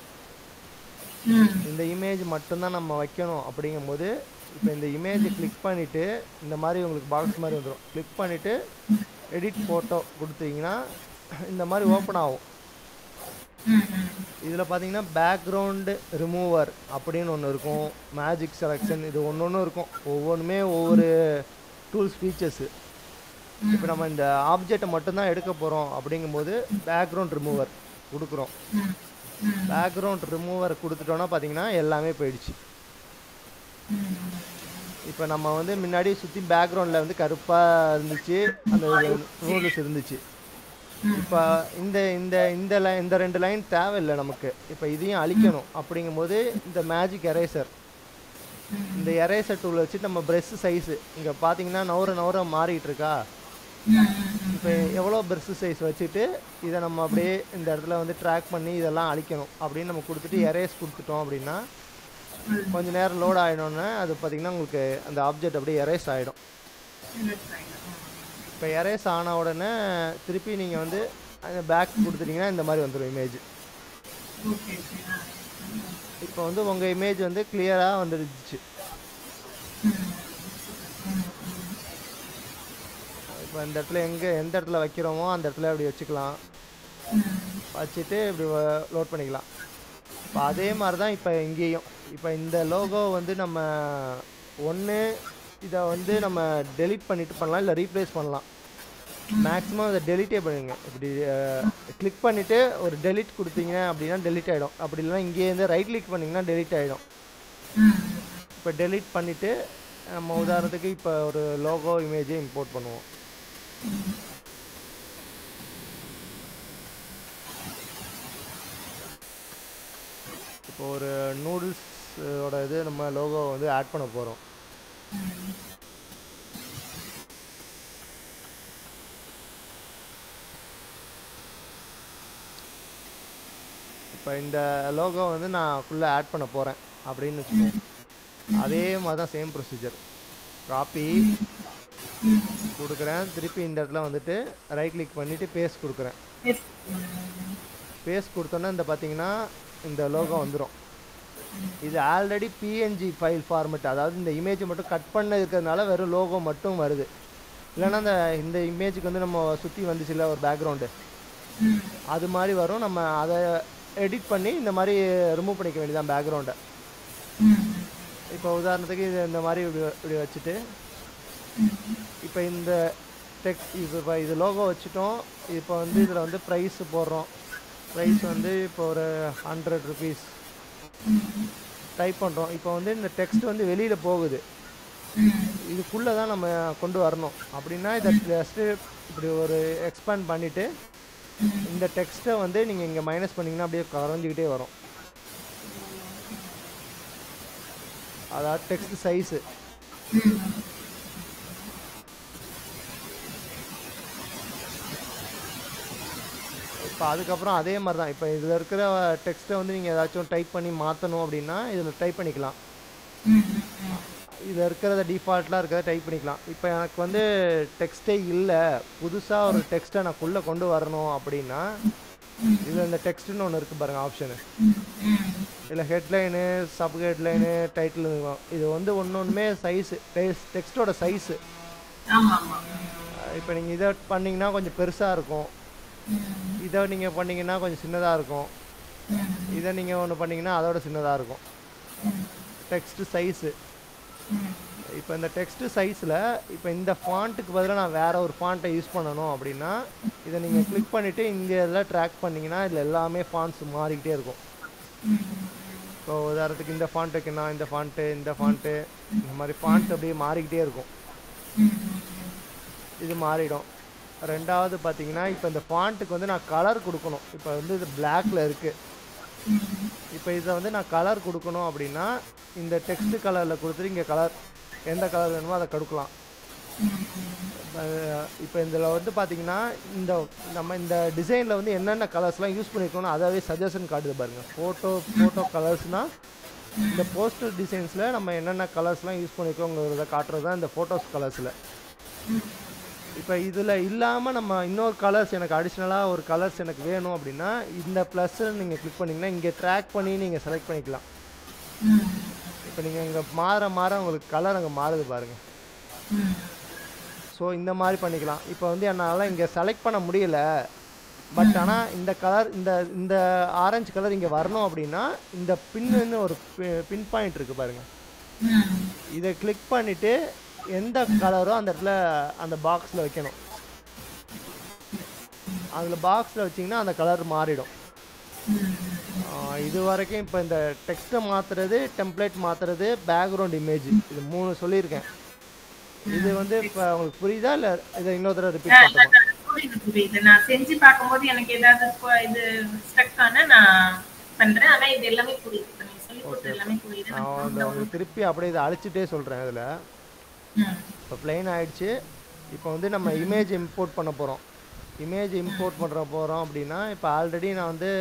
S2: ம்,
S1: இந்த இமேஜ் மட்டும்தான் நம்ம வைக்கணும் அப்படிங்கும்போது இப்போ இந்த இமேஜை கிளிக் பண்ணிவிட்டு இந்த மாதிரி உங்களுக்கு பாக்ஸ் மாதிரி வந்துடும் கிளிக் பண்ணிவிட்டு எடிட் ஃபோட்டோ கொடுத்தீங்கன்னா இந்த மாதிரி ஓப்பன் ஆகும்
S2: ம், ம்.
S1: இதில் பார்த்தீங்கன்னா பேக்ரவுண்டு ரிமூவர் அப்படின்னு ஒன்று இருக்கும் மேஜிக் செலெக்ஷன் இது ஒன்று ஒன்று இருக்கும் ஒவ்வொன்றுமே ஒவ்வொரு டூல்ஸ் ஃபீச்சர்ஸு இப்போ நம்ம இந்த ஆப்ஜெக்டை மட்டும்தான் எடுக்க போகிறோம் அப்படிங்கும்போது பேக்ரவுண்ட் ரிமூவர் கொடுக்குறோம்
S2: ம், ம்,
S1: பேக்ரவுண்ட் ரிமூவர் கொடுத்துட்டோன்னா பார்த்தீங்கன்னா எல்லாமே போயிடுச்சு
S2: ம்.
S1: இப்போ நம்ம வந்து முன்னாடி சுற்றி பேக்ரவுண்டில் வந்து கருப்பாக இருந்துச்சு அந்த நூடுல்ஸ் இருந்துச்சு இப்போ இந்த இந்த இந்த லைன் இந்த ரெண்டு லைன் தேவையில்லை நமக்கு இப்போ இதையும் அழிக்கணும் அப்படிங்கும்போது இந்த மேஜிக் எரேசர் இந்த எரேசர் டூல் வச்சு நம்ம ப்ரெஷ் சைஸு இங்கே பார்த்தீங்கன்னா நவர நவர மாறிட்டு இருக்கா இப்போ எவ்வளோ ப்ரெஷ் சைஸ் வச்சுட்டு இதை நம்ம அப்படியே இந்த இடத்துல வந்து ட்ராக் பண்ணி இதெல்லாம் அழிக்கணும் அப்படின்னு நம்ம கொடுத்துட்டு எரேஸ் கொடுத்துட்டோம் அப்படின்னா கொஞ்ச நேரம் லோட் ஆகிடோன்னே அது பார்த்தீங்கன்னா உங்களுக்கு அந்த ஆப்ஜெக்ட் அப்படியே எரேஸ் ஆகிடும் இப்போ எரேஸ் ஆன உடனே திருப்பி நீங்கள் வந்து அந்த பேக் கொடுத்துட்டீங்கன்னா இந்த மாதிரி வந்துடும் இமேஜ்
S2: ஓகே ஓகே ஆ.
S1: இப்போ வந்து உங்கள் இமேஜ் வந்து கிளியராக வந்துடுச்சு இப்போ இந்த இடத்துல எங்கே எந்த இடத்துல வைக்கிறோமோ அந்த இடத்துல இப்படி வச்சுக்கலாம் வச்சுட்டு இப்படி லோட் பண்ணிக்கலாம் இப்போ அதே மாதிரி தான் இப்போ இங்கேயும் இப்போ இந்த லோகோ வந்து நம்ம ஒன்று இதை வந்து நம்ம டெலீட் பண்ணிட்டு பண்ணலாம் இல்லை ரீப்ளேஸ் பண்ணலாம் மேக்ஸிமம் அதை டெலிட்டே பண்ணுங்க இப்படி கிளிக் பண்ணிவிட்டு ஒரு டெலிட் கொடுத்தீங்க அப்படின்னா டெலிட் ஆகிடும் அப்படி இல்லைன்னா இங்கேருந்து ரைட் கிளிக் பண்ணிங்கன்னா டெலிட் ஆகிடும் இப்போ டெலீட் பண்ணிவிட்டு நம்ம உதாரணத்துக்கு இப்போ ஒரு லோகோ இமேஜை இம்போர்ட் பண்ணுவோம் இப்போ ஒரு நூடுல்ஸோட இது நம்ம லோகோ வந்து ஆட் பண்ண போகிறோம் இப்போ இந்த லோகோ வந்து நான் ஃபுல்லாக ஆட் பண்ண போகிறேன் அப்படின்னு வச்சுக்கோங்க அதே மாதிரி தான் சேம் ப்ரொசீஜர் காப்பி கொடுக்குறேன் திருப்பி இந்த இடத்துல வந்துட்டு ரைட் கிளிக் பண்ணிவிட்டு பேஸ்ட் கொடுக்குறேன்
S2: Yes.
S1: பேஸ்ட் கொடுத்தோன்னா இந்த பார்த்தீங்கன்னா இந்த லோகோ வந்துடும் இது ஆல்ரெடி பிஎன்ஜி ஃபைல் ஃபார்மெட் அதாவது இந்த இமேஜை மட்டும் கட் பண்ண இருக்கிறதுனால வெறும் லோகோ மட்டும் வருது இல்லைன்னா இந்த இந்த இமேஜுக்கு வந்து நம்ம சுற்றி வந்துச்சுல்ல ஒரு பேக்ரவுண்டு
S2: ம்.
S1: அது மாதிரி வரும் நம்ம அதை எடிட் பண்ணி இந்த மாதிரி ரிமூவ் பண்ணிக்க வேண்டியதான் பேக்ரவுண்டை
S2: ம்.
S1: இப்போ உதாரணத்துக்கு இது இந்த மாதிரி இப்படி இப்படி வச்சுட்டு இப்போ இந்த டெக்ஸ்ட் இப்போ இது லோகோ வச்சுட்டோம் இப்போ வந்து இதில் வந்து ப்ரைஸ் போடுறோம் ப்ரைஸ் வந்து இப்போ ஒரு ஹண்ட்ரட் ருபீஸ் டைப் பண்ணுறோம் இப்போ வந்து இந்த டெக்ஸ்ட் வந்து வெளியில் போகுது இதுக்குள்ளே தான் நம்ம கொண்டு வரணும் அப்படின்னா இதை ஜஸ்ட்டு இப்படி ஒரு எக்ஸ்பேண்ட் பண்ணிவிட்டு இந்த டெக்ஸ்ட்டை வந்து நீங்கள் இங்கே மைனஸ் பண்ணிங்கன்னா அப்படியே குறைஞ்சிக்கிட்டே வரும் அதாவது டெக்ஸ்ட் சைஸு இப்போ அதுக்கப்புறம் அதே மாதிரி தான் இப்போ இதில் இருக்கிற டெக்ஸ்ட்டை வந்து நீங்கள் ஏதாச்சும் டைப் பண்ணி மாற்றணும் அப்படின்னா இதில் டைப் பண்ணிக்கலாம்
S2: ம், ம், ம்.
S1: இதில் இருக்கிறத டிஃபால்ட்டாக இருக்கிறத டைப் பண்ணிக்கலாம் இப்போ எனக்கு வந்து டெக்ஸ்ட்டே இல்லை புதுசாக ஒரு டெக்ஸ்ட்டை நான் உள்ளே கொண்டு வரணும் அப்படின்னா இதில் இந்த டெக்ஸ்ட்னு ஒன்று இருக்குது பாருங்கள் ஆப்ஷனு
S2: ம், ம்.
S1: இதில் ஹெட்லைனு சப் ஹெட்லைனு டைட்டில் இது வந்து ஒன்று ஒன்றுமே சைஸு டெக்ஸ்ட்டோட சைஸு
S2: ஆமா ஆமா
S1: இப்போ நீங்கள் இதை பண்ணிங்கன்னா கொஞ்சம் பெருசாக இருக்கும்
S2: ம்,
S1: இதை நீங்கள் பண்ணீங்கன்னா கொஞ்சம் சின்னதாக இருக்கும்
S2: ம்,
S1: இதை நீங்கள் ஒன்று பண்ணீங்கன்னா அதோட சின்னதாக இருக்கும்
S2: ம்,
S1: டெக்ஸ்ட் சைஸு
S2: ம்.
S1: இப்போ இந்த டெக்ஸ்ட் சைஸில் இப்போ இந்த ஃபாண்ட்டுக்கு பதிலாக நான் வேற ஒரு ஃபாண்ட்டை யூஸ் பண்ணணும் அப்படின்னா இதை நீங்கள் கிளிக் பண்ணிவிட்டு இங்கே இதில் ட்ராக் பண்ணிங்கன்னா இதில் எல்லாமே ஃபாண்ட்ஸ் மாறிக்கிட்டே இருக்கும்
S2: ம்,
S1: இப்போ உதாரணத்துக்கு இந்த ஃபாண்ட் வைக்கணும் இந்த ஃபாண்ட்டு இந்த ஃபாண்ட்டு இந்த மாதிரி ஃபாண்ட் அப்படியே மாறிக்கிட்டே இருக்கும்
S2: ம்,
S1: இது மாறிடும் ரெண்டாவது பார்த்தீங்கன்னா இப்போ இந்த ஃபாண்ட்டுக்கு வந்து நான் கலர் கொடுக்கணும் இப்போ வந்து இது பிளாக்ல இருக்குது
S2: ம்,
S1: இப்போ இதை வந்து நான் கலர் கொடுக்கணும் அப்படின்னா இந்த டெக்ஸ்ட் கலரில் கொடுத்துட்டு இங்கே கலர் எந்த கலர் வேணுமோ அதை கொடுக்கலாம்
S2: ம்,
S1: இப்போ இதில் வந்து பார்த்தீங்கன்னா இந்த நம்ம இந்த டிசைனில் வந்து என்னென்ன கலர்ஸ்லாம் யூஸ் பண்ணியிருக்கோம்னு அதாவே சஜஷன் காட்டுது பாருங்கள் ஃபோட்டோ ஃபோட்டோ கலர்ஸ்னால் இந்த போஸ்டர் டிசைன்ஸில் நம்ம என்னென்ன கலர்ஸ்லாம் யூஸ் பண்ணியிருக்கோங்கிறத காட்டுறது தான் இந்த ஃபோட்டோஸ் கலர்ஸில் இப்போ இதில் இல்லாமல் நம்ம இன்னொரு கலர்ஸ் எனக்கு அடிஷ்னலாக ஒரு கலர்ஸ் எனக்கு வேணும் அப்படின்னா இந்த ப்ளஸ் நீங்கள் கிளிக் பண்ணிங்கன்னா இங்கே ட்ராக் பண்ணி நீங்கள் செலக்ட் பண்ணிக்கலாம்
S2: ம்,
S1: இப்போ நீங்கள் இங்கே மாற மாற உங்களுக்கு கலர் அங்கே மாறுது பாருங்கள்
S2: ம்.
S1: ஸோ இந்த மாதிரி பண்ணிக்கலாம் இப்போ வந்து என்னால் இங்கே செலக்ட் பண்ண முடியல பட் ஆனால் இந்த கலர் இந்த இந்த ஆரஞ்சு கலர் இங்கே வரணும் அப்படின்னா இந்த பின்னு ஒரு பின் பாயிண்ட் இருக்குது பாருங்கள்
S2: ம்,
S1: இதை கிளிக் பண்ணிவிட்டு எந்த கலரோ அந்த இடத்துல அந்த பாக்ஸில் வைக்கணும் அதில் பாக்ஸில் வச்சிங்கன்னா அந்த கலர் மாறிடும்
S2: ம்.
S1: ஆஹ் இது வரைக்கும் இப்போ இந்த டெக்ஸ்ட்டை மாற்றுறது டெம்ப்ளேட் மாற்றுறது பேக்ரவுண்ட் இமேஜ் இது மூணு சொல்லியிருக்கேன் இது வந்து இப்போ உங்களுக்கு புரியுதா இல்லை இதை இன்னொரு தடவை ரிப்பீட் பண்ணுறோம்
S2: புரியுது புரியுது நான் செஞ்சு பார்க்கும்போது எனக்கு ஏதாவது இப்போ இது ஸ்ட்ரக் ஆனா நான் பண்றேன் ஆனா இது எல்லாமே புரியுது இப்ப நீங்க சொல்லி கொடுத்தது எல்லாமே புரியுது
S1: நான் வந்து உங்களுக்கு திருப்பி அப்படியே இதை அழிச்சிட்டே சொல்கிறேன் இதில்
S2: ம்,
S1: இப்போ பிளைன் ஆயிடுச்சு இப்போ வந்து நம்ம இமேஜ் இம்போர்ட் பண்ண போகிறோம் இமேஜ் இம்போர்ட் பண்ணுற போகிறோம் அப்படின்னா இப்போ ஆல்ரெடி நான் வந்து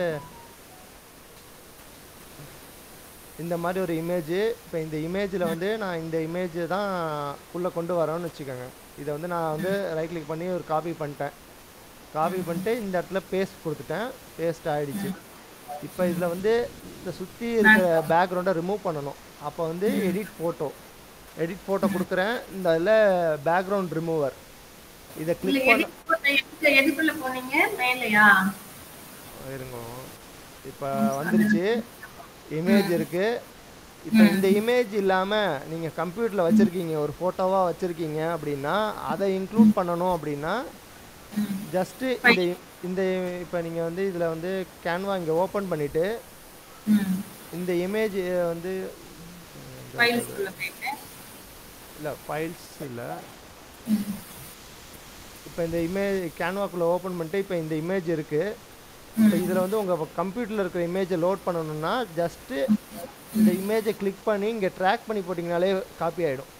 S1: இந்த மாதிரி ஒரு இமேஜ் இப்போ இந்த இமேஜில் வந்து நான் இந்த இமேஜ் தான் உள்ளே கொண்டு வரேன்னு வச்சுக்கோங்க இதை வந்து நான் வந்து ரைட் கிளிக் பண்ணி ஒரு காப்பி பண்ணிட்டேன் காப்பி பண்ணிட்டு இந்த இடத்துல பேஸ்ட் கொடுத்துட்டேன் பேஸ்ட் ஆயிடுச்சு இப்போ இதில் வந்து இந்த சுற்றி இருக்கிற பேக்ரவுண்டை ரிமூவ் பண்ணணும் அப்போ வந்து எடிட் ஃபோட்டோ எடிட் ஃபோட்டோ கொடுக்குறேன் இந்த இதில் பேக்ரவுண்ட் ரிமூவர் இதை
S2: இல்ல
S1: கிளிக் பண்ண
S2: எதுக்கு போட்ட- எதுக்கு- எதுக்குள்ள போனீங்க மேலையா
S1: இருங்க இப்போ வந்துருச்சு இமேஜ் இருக்கு இப்போ இந்த இமேஜ் இல்லாமல் நீங்கள் கம்ப்யூட்டரில் வச்சுருக்கீங்க ஒரு ஃபோட்டோவாக வச்சுருக்கீங்க அப்படின்னா அதை இன்க்ளூட் பண்ணணும் அப்படின்னா
S2: ம்,
S1: ஜஸ்ட்டு இந்த இந்த இப்போ நீங்கள் வந்து இதில் வந்து கேன்வா இங்கே ஓப்பன் பண்ணிவிட்டு
S2: ம்.
S1: இந்த இமேஜ் வந்து
S2: ஃபைல்ஸ்குள்ள போயிட்டு
S1: இல்லை ஃபைல்ஸ் இல்லை
S2: ம்,
S1: இப்போ இந்த இமேஜ் கேன்வாக்குள்ளே ஓப்பன் பண்ணிட்டு இப்போ இந்த இமேஜ் இருக்குது இப்போ இதில் வந்து உங்கள் கம்ப்யூட்டரில் இருக்கிற இமேஜை லோட் பண்ணணும்னா ஜஸ்ட்டு இந்த இமேஜை கிளிக் பண்ணி இங்கே ட்ராக் பண்ணி போட்டிங்கனாலே காப்பி ஆகிடும்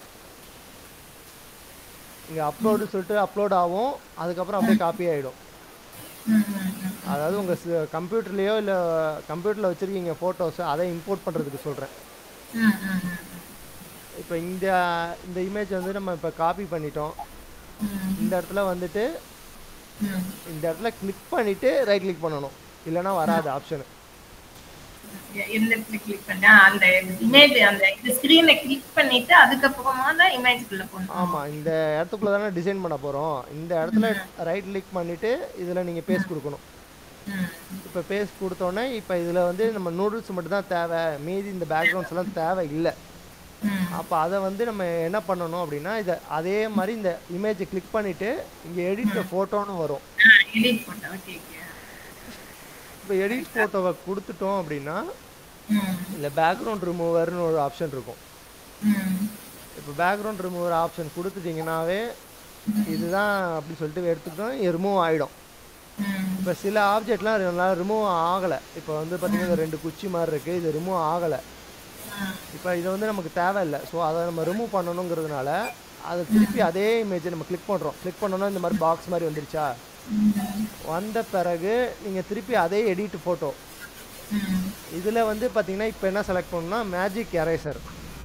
S1: இங்கே அப்லோடு சொல்லிட்டு அப்லோட் ஆகும் அதுக்கப்புறம் அப்படியே காப்பி ஆகிடும்
S2: ம், ம், ம்.
S1: அதாவது உங்கள் கம்ப்யூட்டர்லேயோ இல்லை கம்ப்யூட்டரில் வச்சுருக்கீங்க ஃபோட்டோஸை அதை இம்போர்ட் பண்ணுறதுக்கு சொல்கிறேன்
S2: ம், ம், ம்.
S1: இப்போ இந்த இந்த இமேஜ் வந்து நம்ம இப்போ காப்பி பண்ணிட்டோம்
S2: ம்,
S1: இந்த இடத்துல வந்துட்டு
S2: ம்.
S1: இந்த இடத்துல கிளிக் பண்ணிவிட்டு ரைட் கிளிக் பண்ணணும் இல்லைன்னா வராது ஆப்ஷனு
S2: எ- எந்த இடத்துல கிளிக் பண்ணா அந்த இமேஜ் அந்த இது ஸ்கிரீனை கிளிக் பண்ணிட்டு அதுக்கப்புறமா தான் இமேஜ்க்குள்ள போகணும்
S1: ஆமாம் இந்த இடத்துக்குள்ள தானே டிசைன் பண்ண போகிறோம் இந்த இடத்துல ரைட் கிளிக் பண்ணிவிட்டு இதில் நீங்கள் பேஸ்ட் கொடுக்கணும்
S2: ம்,
S1: இப்போ பேஸ்ட் கொடுத்தோன்னே இப்போ இதில் வந்து நம்ம நூடுல்ஸ் மட்டும் தான் தேவை மீதி இந்த பேக்ரவுண்ட்ஸ் எல்லாம் தேவை இல்லை
S2: ம்.
S1: அப்போ அதை வந்து நம்ம என்ன பண்ணணும் அப்படின்னா இதை அதே மாதிரி இந்த இமேஜை கிளிக் பண்ணிவிட்டு இங்கே எடிட் ஃபோட்டோன்னு வரும்
S2: ஆ, edit photo, okay, okay.
S1: இப்போ எடிட் ஃபோட்டோவை கொடுத்துட்டோம் அப்படின்னா
S2: ம்,
S1: இல்லை பேக்ரவுண்ட் ரிமூவர்னு ஒரு ஆப்ஷன் இருக்கும்
S2: ம்,
S1: இப்போ பேக்ரவுண்ட் ரிமூவர் ஆப்ஷன் கொடுத்துட்டிங்கனாவே இதுதான் அப்படின்னு சொல்லிட்டு எடுத்துக்கிட்டோம் ரிமூவ் ஆகிடும்
S2: ம்,
S1: இப்போ சில ஆப்ஜெக்ட்லாம் நல்லா ரிமூவ் ஆகலை இப்போ வந்து பார்த்தீங்கன்னா இந்த ரெண்டு குச்சி மாதிரி இருக்குது இது ரிமூவ் ஆகலை
S2: ம்.
S1: இப்போ இது வந்து நமக்கு தேவையில்லை ஸோ அதை நம்ம ரிமூவ் பண்ணணுங்கிறதுனால அதை திருப்பி அதே இமேஜை நம்ம கிளிக் பண்ணுறோம் கிளிக் பண்ணோன்னா இந்த மாதிரி பாக்ஸ் மாதிரி வந்துருச்சா வந்த பிறகு நீங்கள் திருப்பி அதே எடிட் ஃபோட்டோ
S2: ம்,
S1: இதில் வந்து பார்த்தீங்கன்னா இப்போ என்ன செலக்ட் பண்ணணும்னா magic eraser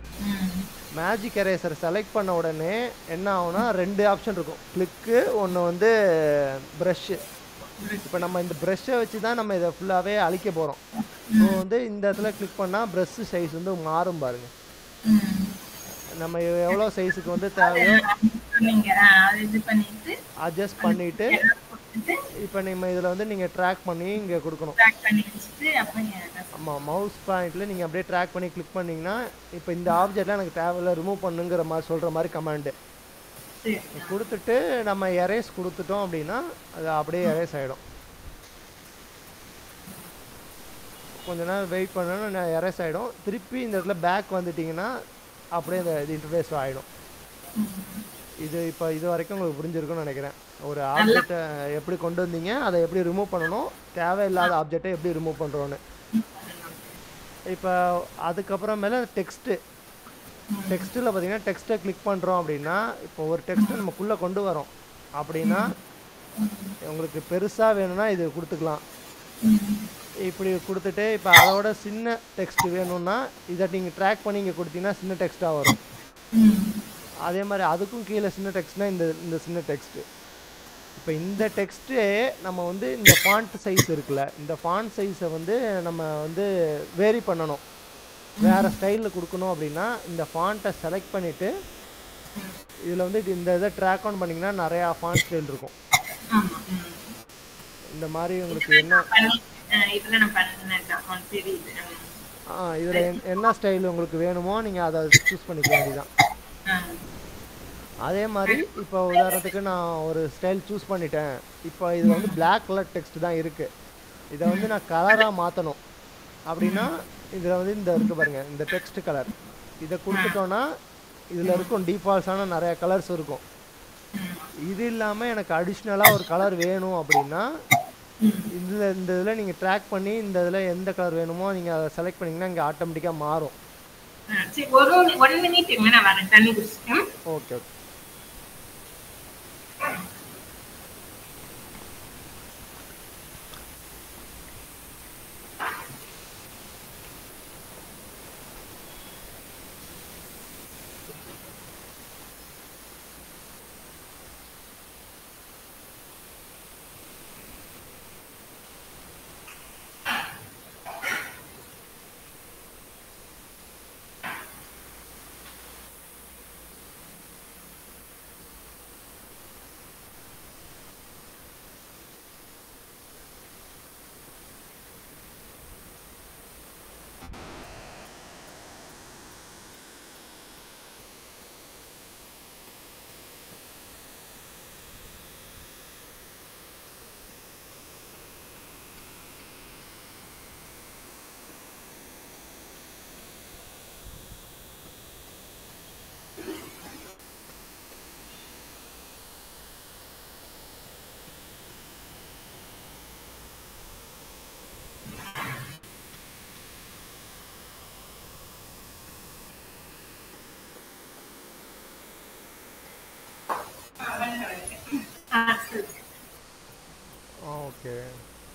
S1: magic eraser select பண்ண உடனே என்ன ஆகும்னா ரெண்டு ஆப்ஷன் இருக்கும் கிளிக்கு ஒன்று வந்து ப்ரஷ்ஷு இப்போ நம்ம இந்த ப்ரஷ்ஷை வச்சு தான் நம்ம இதை ஃபுல்லாகவே அழிக்க போகிறோம் ஸோ வந்து இந்த இடத்துல கிளிக் பண்ணால் ப்ரஷ் சைஸ் வந்து மாறும் பாருங்க
S2: ம்.
S1: நம்ம எவ்வளோ சைஸுக்கு வந்து தேவையோ
S2: சொன்னீங்க ஆ, அது இது பண்ணிட்டு
S1: அட்ஜஸ்ட் பண்ணிவிட்டு
S2: எல்லாம் கொடுத்துட்டு
S1: இப்போ நம்ம இதில் வந்து நீங்கள் ட்ராக் பண்ணி இங்கே கொடுக்கணும்
S2: பேக் பண்ணி வச்சுட்டு அப்புறம் எ-
S1: ஆமாம் மவுஸ் பாயிண்ட்டில் நீங்கள் அப்படியே ட்ராக் பண்ணி கிளிக் பண்ணிங்கன்னா இப்போ இந்த ஆப்ஜெக்ட்லாம் எனக்கு தேவையில்ல ரிமூவ் பண்ணுங்கிற மாதிரி சொல்கிற மாதிரி கமாண்டு
S2: சரி
S1: கொடுத்துட்டு நம்ம எரேஸ் கொடுத்துட்டோம் அப்படின்னா அது அப்படியே எரேஸ் ஆகிடும் கொஞ்ச நேரம் வெயிட் பண்ணணும் எரேஸ் ஆகிடும் திருப்பி இந்த இடத்துல பேக் வந்துட்டிங்கன்னா அப்படியே இந்த இது இன்டர்ஃபேஸ் ஆகிடும் இது இப்போ இது வரைக்கும் உங்களுக்கு புரிஞ்சிருக்கும்னு நினைக்கிறேன் ஒரு ஆப்ஜெக்டை எப்படி கொண்டு வந்தீங்க அதை எப்படி ரிமூவ் பண்ணணும் தேவையில்லாத ஆப்ஜெக்டை எப்படி ரிமூவ் பண்ணுறோன்னு இப்போ அதுக்கப்புறமேல டெக்ஸ்ட்டு டெக்ஸ்ட்டில் பார்த்தீங்கன்னா டெக்ஸ்ட்டை கிளிக் பண்ணுறோம் அப்படின்னா இப்போ ஒரு டெக்ஸ்ட்டை நமக்குள்ளே கொண்டு வரோம் அப்படின்னா உங்களுக்கு பெருசாக வேணும்னா இது கொடுத்துக்கலாம் இப்படி கொடுத்துட்டு இப்போ அதோட சின்ன டெக்ஸ்ட் வேணும்னா இதை நீங்கள் ட்ராக் பண்ணி இங்கே கொடுத்தீங்கன்னா சின்ன டெக்ஸ்ட்டாக வரும் அதே மாதிரி அதுக்கும் கீழே சின்ன டெக்ஸ்ட்னா இந்த இந்த சின்ன டெக்ஸ்ட்டு இப்போ இந்த டெக்ஸ்ட்டே நம்ம வந்து இந்த ஃபாண்ட் சைஸ் இருக்குல்ல இந்த ஃபாண்ட் சைஸை வந்து நம்ம வந்து வேரி பண்ணணும் வேறு ஸ்டைலில் கொடுக்கணும் அப்படின்னா இந்த ஃபாண்ட்டை செலக்ட் பண்ணிவிட்டு இதில் வந்து இது- இந்த இதை ட்ராக் ஆன் பண்ணிங்கன்னா நிறையா ஃபாண்ட் ஸ்டைல் இருக்கும்
S2: ஆமா ம்.
S1: இந்த மாதிரி உங்களுக்கு என்ன
S2: பண்ணி ஆ, இதுல நான் பண்ணேன் தெரியுது
S1: இதில் என்ன ஸ்டைல் உங்களுக்கு வேணுமோ நீங்கள் அதை சூஸ் பண்ணிக்க வேண்டியதான்
S2: ஆ.
S1: அதே மாதிரி இப்போ உதாரணத்துக்கு நான் ஒரு ஸ்டைல் சூஸ் பண்ணிட்டேன் இப்போ இது வந்து Black கலர் டெக்ஸ்ட் தான் இருக்குது இதை வந்து நான் கலராக மாற்றணும் அப்படின்னா இதில் வந்து இந்த இருக்கு பாருங்க இந்த டெக்ஸ்ட் கலர் இதை கொடுத்துட்டோன்னா இதில் இருக்கும் டிஃபால்ட்ஸான நிறைய கலர்ஸ் இருக்கும் இது இல்லாமல் எனக்கு அடிஷ்னலாக ஒரு கலர் வேணும் அப்படின்னா இதில் இந்த இதில் நீங்கள் ட்ராக் பண்ணி இந்த இதில் எந்த கலர் வேணுமோ நீங்கள் அதை செலக்ட் பண்ணிங்கன்னா இங்கே ஆட்டோமேட்டிக்காக மாறும்
S2: ஆ, சரி ஒரு ஒன் மினிட் இருங்க நான் வரேன் தண்ணி குடிச்சிட்டேன்
S1: ஓகே ஓகே
S2: ஆ சரி
S1: ஓகே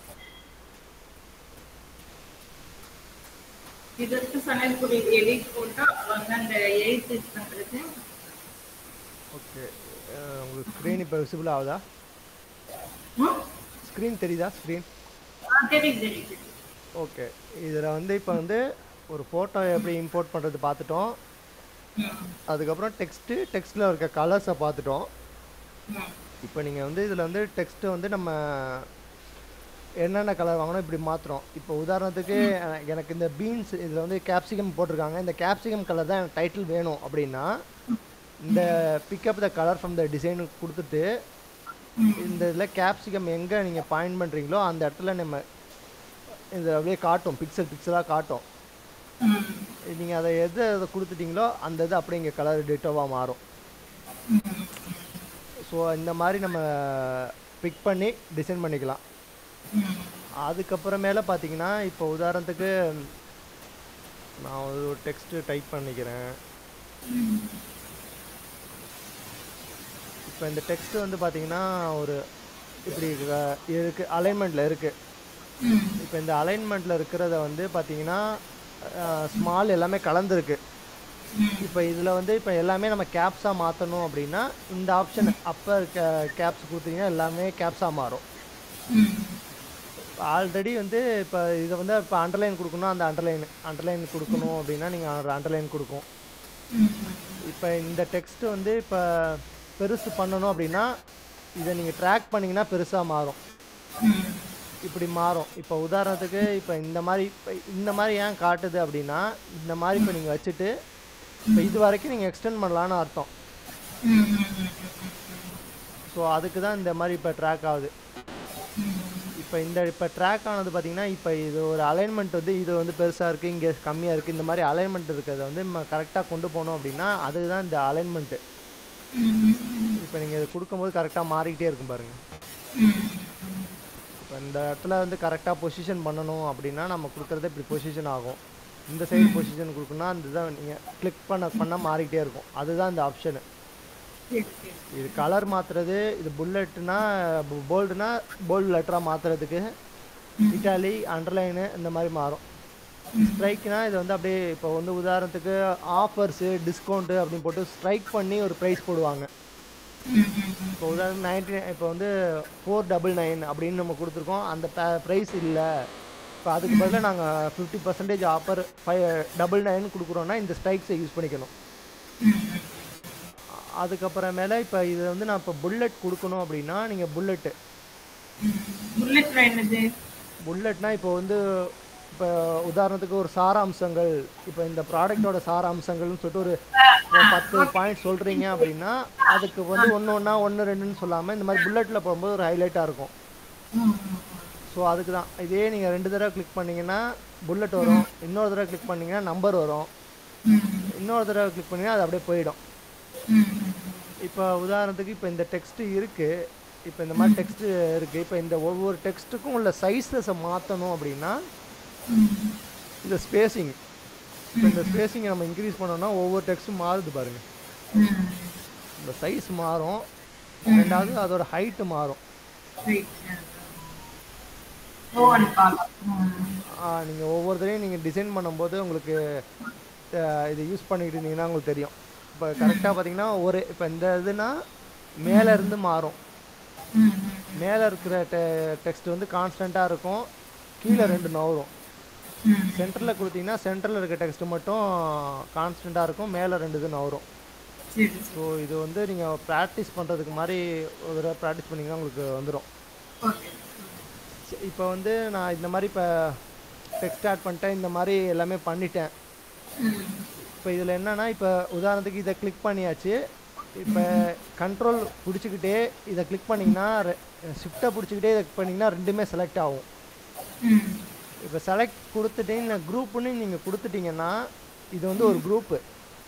S2: இதற்கு சொன்னது புரியுது எடிட் போட்டா வந்து அந்த எயிட் யூஸ் பண்றது
S1: ஓகே உங்களுக்கு ஸ்க்ரீன் இப்போ விசிபிள் ஆகுதா
S2: ம்?
S1: ஸ்க்ரீன் தெரியுதா ஸ்க்ரீன்
S2: ஆ, தெரியுது தெரியுது தெரியுது.
S1: ஓகே இதில் வந்து இப்போ வந்து ஒரு ஃபோட்டோ எப்படி இம்போர்ட் பண்ணுறது பார்த்துட்டோம்
S2: ம்,
S1: அதுக்கப்புறம் டெக்ஸ்ட்டு டெக்ஸ்ட்டில் இருக்க கலர்ஸை பார்த்துட்டோம்
S2: ம்,
S1: இப்போ நீங்கள் வந்து இதில் வந்து டெக்ஸ்ட்டு வந்து நம்ம என்னென்ன கலர் வாங்கணும் இப்படி மாற்றுறோம் இப்போ உதாரணத்துக்கு என- எனக்கு இந்த பீன்ஸ் இதில் வந்து கேப்சிகம் போட்டிருக்காங்க இந்த கேப்சிகம் கலர் தான் எனக்கு டைட்டில் வேணும் அப்படின்னா இந்த pick up the colour from the design கொடுத்துட்டு இந்த இதில் கேப்சிகம் எங்கே நீங்கள் பாயிண்ட் பண்ணுறீங்களோ அந்த இடத்துல நம்ம இது அப்படியே காட்டும் பிக்சல் பிக்சலாக காட்டும்
S2: ம்,
S1: நீங்கள் அதை எது அதை கொடுத்துட்டீங்களோ அந்த இது அப்படியே இங்கே கலர் டிட்டோவாக மாறும்
S2: ம்,
S1: ஸோ இந்த மாதிரி நம்ம பிக் பண்ணி டிசைன் பண்ணிக்கலாம்
S2: ம்.
S1: அதுக்கப்புறமேல பார்த்தீங்கன்னா இப்போ உதாரணத்துக்கு நான் ஒரு டெக்ஸ்ட்டு டைப் பண்ணிக்கிறேன் இப்போ இந்த டெக்ஸ்ட் வந்து பார்த்தீங்கன்னா ஒரு இப்படி க- இருக்கு அலைன்மெண்ட்டில் இருக்குது
S2: ம்,
S1: இப்போ இந்த அலைன்மெண்ட்டில் இருக்கிறத வந்து பார்த்தீங்கன்னா ஸ்மால் எல்லாமே கலந்துருக்கு
S2: ம்
S1: இப்போ இதில் வந்து இப்போ எல்லாமே நம்ம கேப்ஸாக மாற்றணும் அப்படின்னா இந்த ஆப்ஷன் அப்பர் கேப்ஸ் கொடுத்தீங்கன்னா எல்லாமே கேப்ஸாக மாறும்
S2: ம்
S1: ஆல்ரெடி வந்து இப்போ இதை வந்து இப்போ அண்டர்லைன் கொடுக்கணும் அந்த அண்டர்லைன் அண்டர்லைன் கொடுக்கணும் அப்படின்னா நீங்கள் அண்டர்லைன் கொடுக்கும்
S2: ம்
S1: இப்போ இந்த டெக்ஸ்ட் வந்து இப்போ பெருசு பண்ணணும் அப்படின்னா இதை நீங்கள் ட்ராக் பண்ணிங்கன்னா பெருசாக மாறும்
S2: ம்
S1: இப்படி மாறும் இப்போ உதாரணத்துக்கு இப்போ இந்த மாதிரி இப்போ இந்த மாதிரி ஏன் காட்டுது அப்படின்னா இந்த மாதிரி இப்போ நீங்கள் வச்சுட்டு இப்போ இது வரைக்கும் நீங்கள் எக்ஸ்டெண்ட் பண்ணலான்னு அர்த்தம்
S2: ம் ம் ம்
S1: ஸோ அதுக்கு தான் இந்த மாதிரி இப்போ ட்ராக் ஆகுது இப்போ இந்த இப்போ ட்ராக் ஆனது பார்த்தீங்கன்னா இப்போ இது ஒரு அலைன்மெண்ட் வந்து இது வந்து பெருசாக இருக்குது இங்கே கம்மியாக இருக்குது இந்த மாதிரி அலைன்மெண்ட் இருக்கிறத வந்து நம்ம கரெக்டாக கொண்டு போனோம் அப்படின்னா அதுக்கு தான் இந்த அலைன்மெண்ட்டு இப்போ நீங்கள் இது கொடுக்கும்போது கரெக்டாக மாறிக்கிட்டே இருக்கும் பாருங்கள் இப்போ இந்த இடத்துல வந்து கரெக்டாக பொசிஷன் பண்ணணும் அப்படின்னா நம்ம கொடுக்குறது இப்படி பொசிஷன் ஆகும் இந்த சைடு பொசிஷன் கொடுக்கணும்னா அந்த இதை நீங்கள் கிளிக் பண்ண பண்ண மாறிக்கிட்டே இருக்கும் அதுதான் இந்த ஆப்ஷனு
S2: சரி சரி
S1: இது கலர் மாற்றுறது இது புல்லட்னா போல்டுனா போல்டு லெட்டராக மாற்றுறதுக்கு இட்டாலி அண்டர்லைனு இந்த மாதிரி மாறும் ஸ்ட்ரைக்னா இது வந்து அப்படியே இப்போ வந்து உதாரணத்துக்கு ஆஃபர்ஸு டிஸ்கவுண்ட்டு அப்படின்னு போட்டு ஸ்ட்ரைக் பண்ணி ஒரு ப்ரைஸ் போடுவாங்க
S2: ம் ம் ம்
S1: இப்போ உதாரணம் நைன்டி இப்போ வந்து ஃபோர் டபுள் நைன் அப்படின்னு நம்ம கொடுத்துருக்கோம் அந்த ப்ரைஸ் இல்லை இப்போ அதுக்கு பதிலாக நாங்கள் fifty percentage offer five double nine கொடுக்குறோன்னா இந்த ஸ்ட்ரைக்ஸை யூஸ் பண்ணிக்கணும் அதுக்கப்புறமேல இப்போ இது வந்து நான் இப்போ புல்லட் கொடுக்கணும் அப்படின்னா நீங்கள் புல்லட்டு
S2: புல்லட் என்னது
S1: புல்லட்னா இப்போ வந்து இப்போ உதாரணத்துக்கு ஒரு சாராம்சங்கள் இப்போ இந்த ப்ராடக்டோட சாராம்சங்கள்னு சொல்லிட்டு ஒரு ஒரு பத்து பாயிண்ட் சொல்கிறீங்க அப்படின்னா அதுக்கு வந்து ஒன்று ஒன்றா ஒன்று ரெண்டுன்னு சொல்லாமல் இந்த மாதிரி புல்லட்டில் போகும்போது ஒரு ஹைலைட்டாக இருக்கும்
S2: ம்
S1: ஸோ அதுக்கு தான் இதே நீங்கள் ரெண்டு தடவை கிளிக் பண்ணீங்கன்னா புல்லட் வரும் இன்னொரு தடவை கிளிக் பண்ணீங்கன்னா நம்பர் வரும்
S2: ம்
S1: இன்னொரு தடவை கிளிக் பண்ணீங்கன்னா அது அப்படியே போயிடும்
S2: ம்
S1: இப்போ உதாரணத்துக்கு இப்போ இந்த டெக்ஸ்ட் இருக்குது இப்போ இந்த மாதிரி டெக்ஸ்ட் இருக்குது இப்போ இந்த ஒவ்வொரு டெக்ஸ்ட்டுக்கும் உள்ள சைஸஸை மாற்றணும் அப்படின்னா
S2: ம்
S1: இந்த ஸ்பேசிங் இப்போ இந்த ஸ்பேசிங்கை நம்ம இன்க்ரீஸ் பண்ணோம்னா ஒவ்வொரு டெக்ஸ்ட்டும் மாறுது பாருங்க
S2: ம்
S1: இந்த சைஸ் மாறும் ரெண்டாவது அதோட ஹைட்டு மாறும்
S2: ரைட் ஓ அண்ட் காலம் ம்
S1: நீங்கள் ஒவ்வொரு தடையும் நீங்கள் டிசைன் பண்ணும்போது உங்களுக்கு அஹ், இது யூஸ் பண்ணிட்டு இருந்தீங்கன்னா உங்களுக்கு தெரியும் இப்போ கரெக்டாக பார்த்தீங்கன்னா ஒரு இப்போ இந்த இதுனா மேலே இருந்து மாறும்
S2: ம்
S1: மேலே இருக்கிற டெ டெக்ஸ்ட் வந்து கான்ஸ்டண்ட்டாக இருக்கும் கீழே ரெண்டு நவரும்
S2: ம்
S1: சென்டரில் கொடுத்தீங்கன்னா சென்டரில் இருக்க டெக்ஸ்ட் மட்டும் கான்ஸ்டண்ட்டாக இருக்கும் மேலே ரெண்டு இது நவரும்
S2: சரி சரி
S1: ஸோ இது வந்து நீங்கள் ப்ராக்டிஸ் பண்ணுறதுக்கு மாதிரி ஒரு தடவை ப்ராக்டிஸ் பண்ணிங்கன்னா உங்களுக்கு வந்துடும்
S2: ஓகே
S1: இப்போ வந்து நான் இந்த மாதிரி இப்போ டெக்ஸ்ட் ஆட் பண்ணிட்டேன் இந்த மாதிரி எல்லாமே பண்ணிட்டேன்
S2: ம்
S1: இப்போ இதில் என்னன்னா இப்போ உதாரணத்துக்கு இதை கிளிக் பண்ணியாச்சு இப்போ கண்ட்ரோல் பிடிச்சிக்கிட்டே இதை கிளிக் பண்ணிங்கன்னா ஷிஃப்ட்டை பிடிச்சிக்கிட்டே இதை பண்ணிங்கன்னா ரெண்டுமே செலக்ட் ஆகும்
S2: ம்
S1: இப்போ செலக்ட் கொடுத்துட்டீங்க குரூப்புன்னு நீங்கள் கொடுத்துட்டீங்கன்னா இது வந்து ஒரு குரூப்பு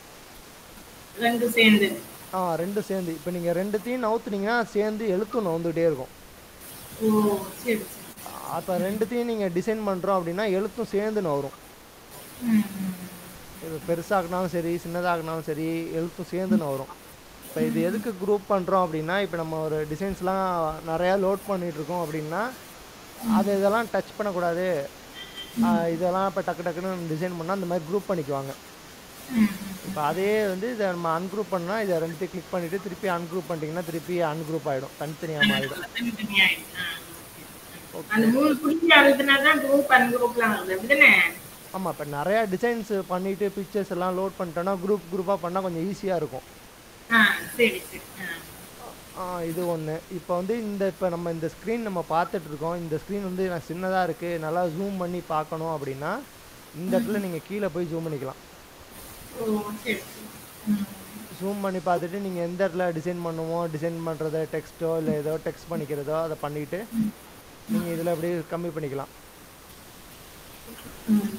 S2: ரெண்டும் சேர்ந்து
S1: ஆ ரெண்டும் சேர்ந்து இப்போ நீங்கள் ரெண்டுத்தையும் நவுத்துனீங்கன்னா சேர்ந்து எழுத்தும் நவுந்துகிட்டே இருக்கும்
S2: ஓ சரி சரி
S1: அப்போ ரெண்டுத்தையும் நீங்கள் டிசைன் பண்ணுறோம் அப்படின்னா எழுத்தும் சேர்ந்து நவரும்
S2: ம் ம்
S1: இது பெருசாக்குனாலும் சரி சின்னதாக்குனாலும் சரி எழுத்தும் சேர்ந்து வரும் இப்போ இது எதுக்கு குரூப் பண்ணுறோம் அப்படின்னா இப்போ நம்ம ஒரு டிசைன்ஸ்லாம் நிறையா லோட் பண்ணிட்டு இருக்கோம் அப்படின்னா அது இதெல்லாம் டச் பண்ணக்கூடாது ஆஹ் இதெல்லாம் இப்போ டக்கு டக்குன்னு டிசைன் பண்ணால் அந்த மாதிரி குரூப் பண்ணிக்குவாங்க
S2: ம்
S1: இப்போ அதே வந்து இதை நம்ம அன்குரூப் பண்ணால் இதை ரெண்டுத்தையும் கிளிக் பண்ணிவிட்டு திருப்பி அன்குரூப் பண்ணிட்டீங்கன்னா திருப்பி அன்குரூப் ஆகிடும் தனித்தனியாக மாறிடும்
S2: தனித்தனியாயிடுச்சு. ஆ, okay. அந்த மூணு புள்ளி அழுதுனா தான் குரூப் அன் குரூப்லாம் வருது அப்படிதானே
S1: ஆமாம் இப்போ நிறையா டிசைன்ஸ் பண்ணிவிட்டு பிக்சர்ஸ் எல்லாம் லோட் பண்ணிட்டோன்னா குரூப் குரூப்பாக பண்ணால் கொஞ்சம் ஈஸியாக இருக்கும்
S2: ஆ சரி சரி ஆ
S1: ஆ, இது ஒன்று இப்போ வந்து இந்த இப்போ நம்ம இந்த ஸ்க்ரீன் நம்ம பார்த்துட்டு இருக்கோம் இந்த ஸ்க்ரீன் வந்து நான் சின்னதாக இருக்குது நல்லா ஜூம் பண்ணி பார்க்கணும் அப்படின்னா இந்த இடத்துல நீங்கள் கீழே போய் ஜூம் பண்ணிக்கலாம்
S2: ஓ சரி சரி ம்
S1: ஜூம் பண்ணி பார்த்துட்டு நீங்கள் எந்த இடத்துல டிசைன் பண்ணுவோம் டிசைன் பண்ணுறத டெக்ஸ்ட்டோ இல்லை ஏதோ டெக்ஸ்ட் பண்ணிக்கிறதோ அதை பண்ணிவிட்டு நீங்கள் இதில் அப்படியே கம்மி பண்ணிக்கலாம்
S2: ம்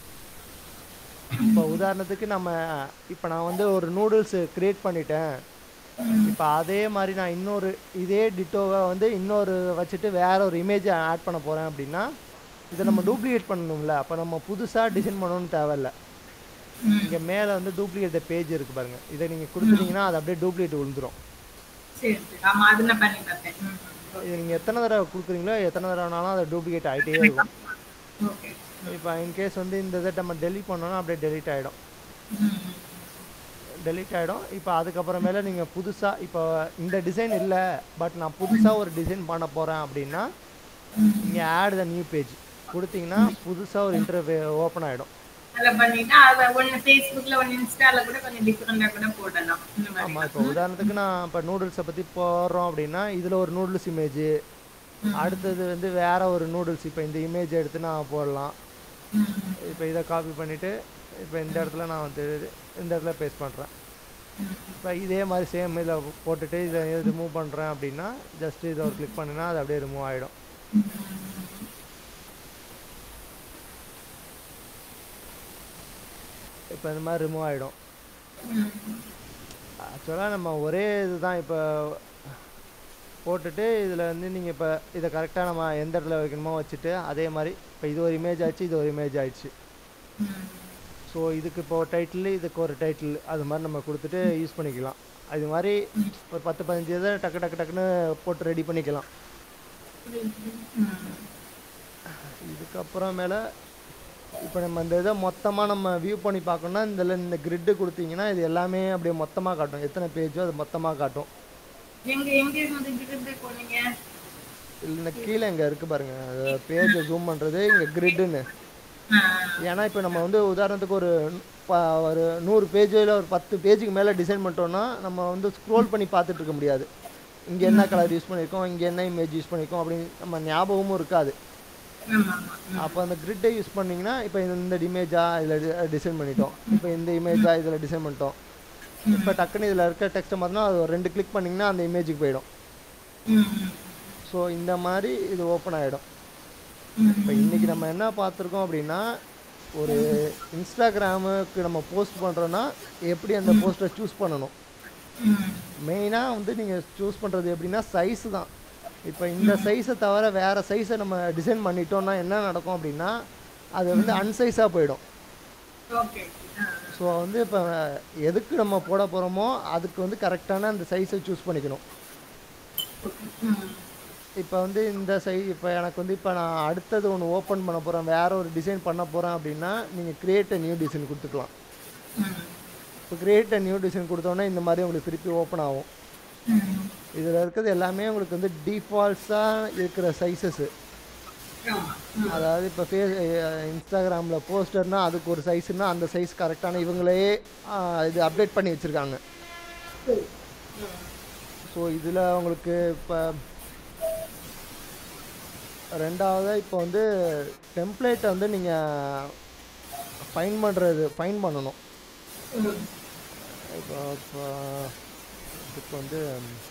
S1: இப்போ உதாரணத்துக்கு நம்ம இப்போ நான் வந்து ஒரு நூடுல்ஸ் க்ரியேட் பண்ணிட்டேன் இப்போ அதே மாதிரி நான் இன்னொரு இதே டிட்டோவை வந்து இன்னொரு வச்சுட்டு வேற ஒரு இமேஜை ஆட் பண்ண போகிறேன் அப்படின்னா இதை நம்ம டூப்ளிகேட் பண்ணணும்ல அப்போ நம்ம புதுசாக டிசைன் பண்ணணும்னு தேவையில்ல
S2: ம்
S1: இங்கே மேலே வந்து டூப்ளிகேட் பேஜ் இருக்குது பாருங்கள் இதை நீங்கள் கொடுத்துட்டீங்கன்னா அது அப்படியே டூப்ளிகேட் விழுந்துரும்
S2: சரி சரி ஆமா அது நான் பண்ணி பார்த்தேன் ம்
S1: இது நீங்கள் எத்தனை தடவை கொடுக்குறீங்களோ எத்தனை தடவைனாலும் அது டூப்ளிகேட் ஆகிட்டே இருக்கும்
S2: ஓகே
S1: இப்போ இன்கேஸ் வந்து இந்த இதை நம்ம டெலிட் பண்ணோம்னா அப்படியே டெலிட் ஆகிடும்
S2: ம்
S1: டெலீட் ஆகிடும் இப்போ அதுக்கப்புறமேல நீங்கள் புதுசாக இப்போ இந்த டிசைன் இல்லை பட் நான் புதுசாக ஒரு டிசைன் பண்ண போகிறேன் அப்படின்னா நீங்கள் ஆட் த நியூ பேஜ் கொடுத்தீங்கன்னா புதுசாக ஒரு இன்டர்வே ஓப்பன் ஆகிடும்
S2: அதில் பண்ணிட்டா அதை ஒன்று ஃபேஸ்புக்கில் ஒன்று இன்ஸ்டாவில் கூட கொஞ்சம் டிஃப்ரெண்டாக கூட போடலாம் இந்த மாதிரி
S1: ஆமாம் இப்போ உதாரணத்துக்கு நான் இப்போ நூடுல்ஸை பற்றி போடுறோம் அப்படின்னா இதில் ஒரு நூடுல்ஸ் இமேஜ் அடுத்தது வந்து வேற ஒரு நூடுல்ஸ் இப்போ இந்த இமேஜ் எடுத்து நான் போடலாம்
S2: ம்.
S1: இப்போ இதை காப்பி பண்ணிவிட்டு இப்போ இந்த இடத்துல நான் வந்து இந்த இடத்துல பேஸ்ட் பண்ணுறேன் இப்போ இதே மாதிரி சேம் இதில் போட்டுட்டு இதை ரிமூவ் பண்ணுறேன் அப்படின்னா ஜஸ்ட் இதை ஒரு கிளிக் பண்ணினா அது அப்படியே ரிமூவ் ஆகிடும் இப்போ இந்த மாதிரி ரிமூவ் ஆகிடும்
S2: ம்.
S1: ஆக்சுவலாக நம்ம ஒரே இதுதான் இப்போ போட்டுட்டு இதில் வந்து நீங்கள் இப்போ இதை கரெக்டாக நம்ம எந்த இடத்துல வைக்கணுமோ வச்சுட்டு அதே மாதிரி இப்போ இது ஒரு இமேஜ் ஆச்சு இது ஒரு இமேஜ் ஆயிடுச்சு
S2: ம்.
S1: ஸோ இதுக்கு இப்போ டைட்டில் இதுக்கு ஒரு டைட்டில் அது மாதிரி நம்ம கொடுத்துட்டு யூஸ் பண்ணிக்கலாம் அது மாதிரி ஒரு பத்து பதினஞ்சு இதை டக்கு டக்கு டக்குன்னு போட்டு ரெடி பண்ணிக்கலாம்
S2: ம்.
S1: இதுக்கப்புறம் மேலே இப்போ நம்ம இந்த இதை மொத்தமாக நம்ம வியூ பண்ணி பார்க்கணும்னா இதில் இந்த கிரிட்டு கொடுத்தீங்கன்னா இது எல்லாமே அப்படியே மொத்தமாக காட்டும் எத்தனை பேஜோ அது மொத்தமாக காட்டும்
S2: எங்க எங்க இருந்து கிட்ட போனீங்க
S1: இல்லை கீழே இங்கே இருக்குது பாருங்க பேஜை ஜூம் பண்ணுறது இங்கே கிரிட்டுன்னு
S2: ஆ.
S1: ஏன்னா இப்போ நம்ம வந்து உதாரணத்துக்கு ஒரு ப- ஒரு நூறு பேஜில் ஒரு பத்து பேஜுக்கு மேலே டிசைன் பண்ணிட்டோம்னா நம்ம வந்து ஸ்க்ரோல் பண்ணி பார்த்துட்டு இருக்க முடியாது இங்கே என்ன கலர் யூஸ் பண்ணியிருக்கோம் இங்கே என்ன இமேஜ் யூஸ் பண்ணியிருக்கோம் அப்படின்னு நம்ம ஞாபகமும் இருக்காது
S2: ஆமா ஆமா
S1: அப்போ அந்த கிரிட்டை யூஸ் பண்ணிங்கன்னா இப்போ இந்த இமேஜா இதில் டிசைன் பண்ணிட்டோம் இப்போ இந்த இமேஜா இதில் டிசைன் பண்ணிட்டோம் இப்போ டக்குன்னு இதில் இருக்க டெக்ஸ்ட்டை பார்த்தோன்னா அது ஒரு ரெண்டு கிளிக் பண்ணிங்கன்னா அந்த இமேஜுக்கு போயிடும்
S2: ம். ம்.
S1: ஸோ இந்த மாதிரி இது ஓப்பன் ஆகிடும்
S2: ம்.
S1: இப்போ இன்றைக்கி நம்ம என்ன பார்த்துருக்கோம் அப்படின்னா ஒரு இன்ஸ்டாகிராமுக்கு நம்ம போஸ்ட் பண்ணுறோன்னா எப்படி அந்த போஸ்ட்டை சூஸ் பண்ணணும்
S2: ம்.
S1: மெயினாக வந்து நீங்கள் சூஸ் பண்ணுறது எப்படின்னா சைஸ் தான் இப்போ இந்த சைஸை தவிர வேறு சைஸை நம்ம டிசைன் பண்ணிட்டோம்னா என்ன நடக்கும் அப்படின்னா அது வந்து அன்சைஸாக போயிடும்
S2: ஓகே ஆ.
S1: ஸோ வந்து இப்போ எதுக்கு நம்ம போட போகிறோமோ அதுக்கு வந்து கரெக்டான அந்த சைஸை சூஸ் பண்ணிக்கணும்
S2: ம்.
S1: இப்போ வந்து இந்த சை இப்போ எனக்கு வந்து இப்போ நான் அடுத்தது ஒன்று ஓப்பன் பண்ண போகிறேன் வேற ஒரு டிசைன் பண்ண போகிறேன் அப்படின்னா நீங்கள் கிரியேட் நியூ டிசைன் கொடுத்துக்கலாம்
S2: ம்.
S1: இப்போ கிரியேட் நியூ டிசைன் கொடுத்தோன்னே இந்த மாதிரி உங்களுக்கு திருப்பி ஓப்பன் ஆகும்
S2: ம்.
S1: இதில் இருக்கிறது எல்லாமே உங்களுக்கு வந்து டிஃபால்ட்ஸாக இருக்கிற சைஸஸ்ஸு
S2: ஆமா.
S1: அதாவது இப்போ ஃபே இன்ஸ்டாகிராமில் போஸ்டர்னால் அதுக்கு ஒரு சைஸ்னா அந்த சைஸ் கரெக்டான இவங்களே ஆ, இது அப்டேட் பண்ணி வச்சுருக்காங்க
S2: சரி.
S1: ஸோ இதில் உங்களுக்கு இப்போ ரெண்டாவது இப்போ வந்து டெம்ப்ளேட்டை வந்து நீங்கள் ஃபைன் பண்ணுறது ஃபைன் பண்ணணும்
S2: ம்.
S1: இப்போ இப்போ இதுக்கு வந்து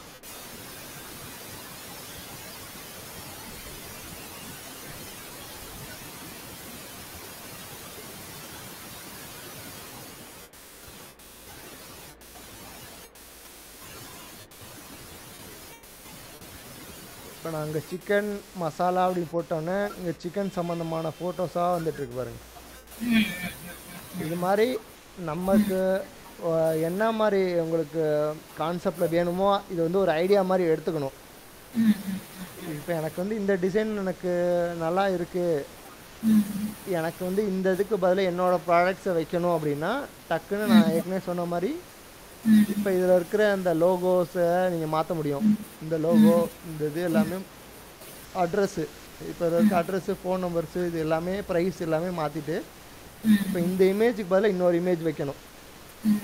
S1: இப்போ நாங்கள் சிக்கன் மசாலா அப்படின்னு போட்டோன்னே இங்கே சிக்கன் சம்மந்தமான ஃபோட்டோஸாக வந்துட்டுருக்கு பாருங்க
S2: ம்.
S1: இது மாதிரி நமக்கு அஹ், என்ன மாதிரி உங்களுக்கு கான்செப்டில் வேணுமோ இது வந்து ஒரு ஐடியா மாதிரி எடுத்துக்கணும்
S2: ம்.
S1: இப்போ எனக்கு வந்து இந்த டிசைன் எனக்கு நல்லா இருக்குது
S2: ம்.
S1: எனக்கு வந்து இந்த இதுக்கு பதிலாக என்னோடய ப்ராடக்ட்ஸை வைக்கணும் அப்படின்னா டக்குன்னு நான் ஏற்கனவே சொன்ன மாதிரி
S2: ம்.
S1: இப்போ இதில் இருக்கிற அந்த லோகோஸை நீங்கள் மாற்ற முடியும் இந்த லோகோ இந்த இது எல்லாமே அட்ரஸ்ஸு இப்போ இதில் இருக்க அட்ரஸ்ஸு ஃபோன் நம்பர்ஸு இது எல்லாமே ப்ரைஸ் எல்லாமே மாற்றிட்டு
S2: ம்.
S1: இப்போ இந்த இமேஜுக்கு பதிலாக இன்னொரு இமேஜ் வைக்கணும்
S2: ம்.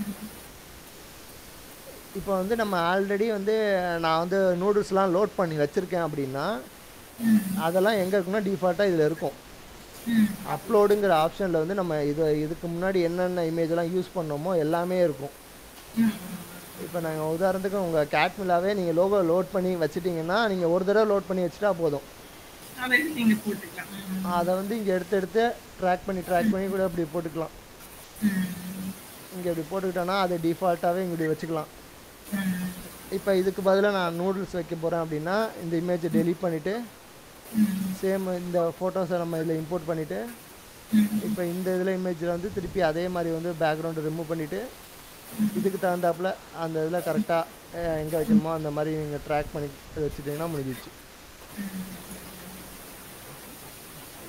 S1: இப்போ வந்து நம்ம ஆல்ரெடி வந்து நான் வந்து நூடுல்ஸ்லாம் லோட் பண்ணி வச்சுருக்கேன் அப்படின்னா
S2: ம்.
S1: அதெல்லாம் எங்கே இருக்குன்னா டிஃபால்ட்டாக இதில் இருக்கும்
S2: ம்.
S1: அப்லோடுங்கிற ஆப்ஷனில் வந்து நம்ம இது இதுக்கு முன்னாடி என்னென்ன இமேஜெல்லாம் யூஸ் பண்ணோமோ எல்லாமே இருக்கும்
S2: ம்.
S1: இப்போ நாங்கள் உதாரணத்துக்கு உங்கள் கேட்மிலாவே நீங்கள் லோகோ லோட் பண்ணி வச்சிட்டிங்கன்னா நீங்கள் ஒரு தடவை லோட் பண்ணி வச்சுட்டா போதும்
S2: அதை நீங்க போட்டுக்கலாம் ம்.
S1: அதை வந்து இங்கே எடுத்து எடுத்து ட்ராக் பண்ணி ட்ராக் பண்ணி கூட இப்படி போட்டுக்கலாம்
S2: ம்.
S1: இங்கே இப்படி போட்டுக்கிட்டோன்னா அதை டிஃபால்ட்டாகவே இங்கே இப்படி வச்சுக்கலாம்
S2: ம்.
S1: இப்போ இதுக்கு பதிலாக நான் நூடுல்ஸ் வைக்க போகிறேன் அப்படின்னா இந்த இமேஜை டெலீட் பண்ணிவிட்டு
S2: ம்.
S1: சேம் இந்த ஃபோட்டோஸை நம்ம இதில் இம்போர்ட் பண்ணிவிட்டு
S2: ம்.
S1: இப்போ இந்த இதில் இமேஜில் வந்து திருப்பி அதே மாதிரி வந்து பேக்ரவுண்டு ரிமூவ் பண்ணிவிட்டு இதுக்கு தகுந்தாப்புல அந்த இதில் கரெக்டாக எங்கே வைக்கணுமோ அந்த மாதிரி நீங்கள் ட்ராக் பண்ணி வச்சுட்டிங்கன்னா முடிஞ்சிச்சு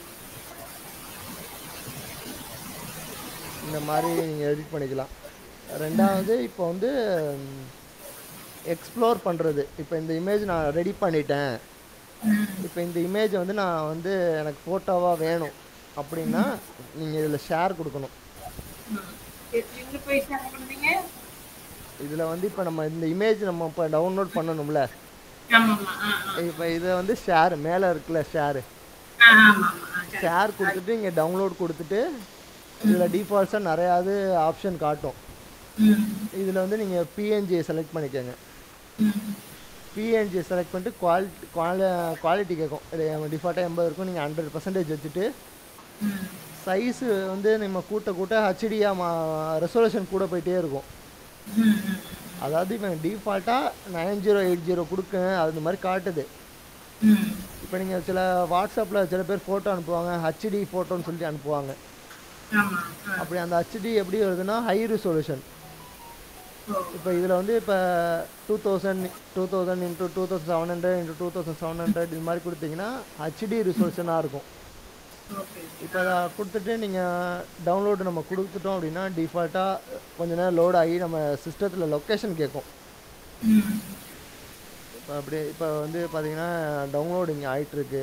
S1: இந்த மாதிரி நீங்கள் எடிட் பண்ணிக்கலாம் ரெண்டாவது இப்போ வந்து எக்ஸ்ப்ளோர் பண்ணுறது இப்போ இந்த இமேஜ் நான் ரெடி பண்ணிட்டேன்
S2: ம்
S1: இப்போ இந்த இமேஜை வந்து நான் வந்து எனக்கு ஃபோட்டோவாக வேணும் அப்படின்னா நீங்கள் இதில் ஷேர் கொடுக்கணும்
S2: ம். எ- எங்க போய் ஷேர் பண்றீங்க
S1: இதில் வந்து இப்போ நம்ம இந்த இமேஜ் நம்ம இப்போ டவுன்லோட் பண்ணணும்ல
S2: ஆமாம்மா ஆ ஆ
S1: இப்போ இதை வந்து ஷேர் மேலே இருக்குல்ல ஷேரு
S2: ஆ ஆமாம்மா ஆ correct.
S1: ஷேர் கொடுத்துட்டு இங்கே டவுன்லோட் கொடுத்துட்டு இதில் டிஃபால்ட்ஸாக நிறையாவது ஆப்ஷன் காட்டும்
S2: ம்
S1: இதில் வந்து நீங்கள் பிஎன்ஜியை செலக்ட் பண்ணிக்கோங்க
S2: ம்
S1: பிஎன்ஜி செலக்ட் பண்ணிட்டு குவாலிட்டி குவாலி குவாலிட்டி கேட்கும் டிஃபால்ட்டாக எண்பது இருக்கும் நீங்கள் ஹண்ட்ரட் பர்சன்டேஜ் வச்சுட்டு
S2: ம்
S1: சைஸு வந்து நம்ம கூட்ட கூட்ட ஹச்டியாக மா ரெசல்யூஷன் கூட போயிட்டே இருக்கும்
S2: ம் ம்
S1: அதாவது இப்போ டிஃபால்ட்டாக நைன் ஜீரோ எயிட் ஜீரோ கொடுக்க அது மாதிரி காட்டுது
S2: ம்
S1: இப்போ நீங்கள் சில வாட்ஸ்அப்பில் சில பேர் ஃபோட்டோ அனுப்புவாங்க ஹச்டி ஃபோட்டோன்னு சொல்லிட்டு அனுப்புவாங்க
S2: ஆமா ஆ
S1: அப்படி அந்த ஹச்டி எப்படி வருதுன்னா ஹை ரெசல்யூஷன்
S2: ஓ
S1: இப்போ இதில் வந்து இப்போ two thousand two thousand into two thousand seven hundred into two thousand seven hundred இது மாதிரி கொடுத்தீங்கன்னா ஹச்டி ரிசல்யூஷனாக இருக்கும்
S2: ஓகே
S1: இப்போ அதை கொடுத்துட்டு நீங்கள் டவுன்லோடு நம்ம கொடுத்துட்டோம் அப்படின்னா டிஃபால்ட்டாக கொஞ்ச நேரம் லோட் ஆகி நம்ம சிஸ்டத்தில் லொக்கேஷன் கேட்கும்
S2: ம்
S1: இப்போ அப்படியே இப்போ வந்து பார்த்தீங்கன்னா டவுன்லோடு இங்கே ஆயிட்டிருக்கு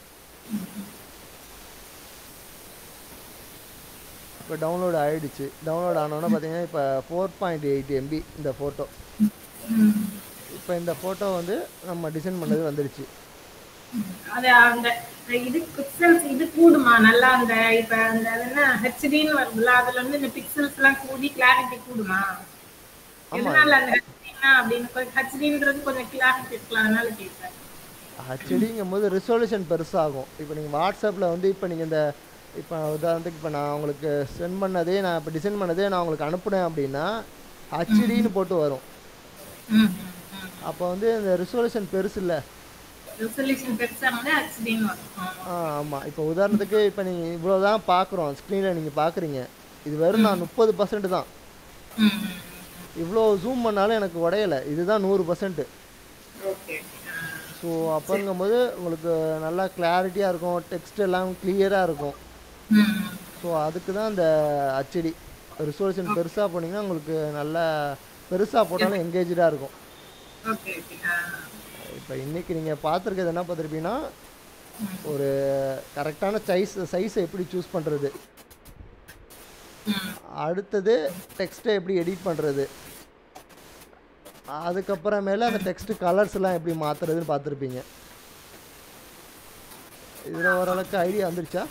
S1: இப்போ டவுன்லோட் ஆயிடுச்சு டவுன்லோட் ஆனோன்னா பார்த்தீங்கன்னா இப்போ ஃபோர் பாயிண்ட் எயிட் எம்பி இந்த ஃபோட்டோ
S2: ம்
S1: இப்போ இந்த ஃபோட்டோ வந்து நம்ம டிசைன் பண்ணது வந்துடுச்சு
S2: அது அந்த இது பிக்சல்ஸ் இது கூடுமா நல்லா அந்த இப்ப அந்த அது என்ன ஹெச்டின்னு வருதுல்ல அதுல வந்து இந்த பிக்சல்ஸ் எல்லாம் கூடி கிளாரிட்டி கூடுமா எதனால அந்த ஹெச்டினா அப்படின்னு ஹெச்டின்றது கொஞ்சம் கிளாரிட்டி இருக்கலாம் அதனால கேட்பேன்
S1: ஹெச்டிங்கும் போது ரிசல்யூஷன் பெருசாகும் இப்போ நீங்கள் வாட்ஸ்அப்பில் வந்து இப்போ நீங்கள் இந்த இப்போ உதாரணத்துக்கு இப்போ நான் உங்களுக்கு சென்ட் பண்ணதே நான் இப்போ டிசைன் பண்ணதே நான் உங்களுக்கு அனுப்புனேன் அப்படின்னா ஹெச்டின்னு போட்டு வரும்
S2: ம்
S1: அப்போ வந்து இந்த ரிசல்யூஷன் பெருசு இல்லை
S2: ரெசல்யூஷன் பெருசா வந்து ஹெச்டின்னு வரும் ஆமா.
S1: ஆ ஆமாம் இப்போ உதாரணத்துக்கு இப்போ நீங்கள் இவ்வளோ தான் பார்க்குறோம் ஸ்க்ரீனில் நீங்கள் பார்க்குறீங்க இது வெறும் நான் முப்பது பர்சன்ட் தான்
S2: ம் ம்
S1: இவ்வளோ ஜூம் பண்ணாலும் எனக்கு உடையலை இதுதான் நூறு பர்சன்ட்டு
S2: ஓகே
S1: ஸோ அப்போங்கும்போது உங்களுக்கு நல்லா கிளாரிட்டியாக இருக்கும் டெக்ஸ்ட் எல்லாம் கிளியராக இருக்கும்
S2: ம்
S1: ஸோ அதுக்கு தான் இந்த ஹச்டி ரிசோல்யூஷன் பெருசாக போனீங்கன்னா உங்களுக்கு நல்லா பெருசாக போட்டாலும் எங்கேஜாக இருக்கும்
S2: ஓகே ஓகே
S1: இப்போ இன்றைக்கி நீங்கள் பார்த்துருக்கிறது என்ன பார்த்துருப்பீங்கன்னா ஒரு கரெக்டான சைஸ் சைஸை எப்படி சூஸ் பண்ணுறது
S2: ம்
S1: அடுத்தது டெக்ஸ்ட்டை எப்படி எடிட் பண்ணுறது அதுக்கப்புறமேல அந்த டெக்ஸ்ட் கலர்ஸ்லாம் எப்படி மாற்றுறதுன்னு பார்த்துருப்பீங்க இதில் ஓரளவுக்கு ஐடியா வந்துருச்சா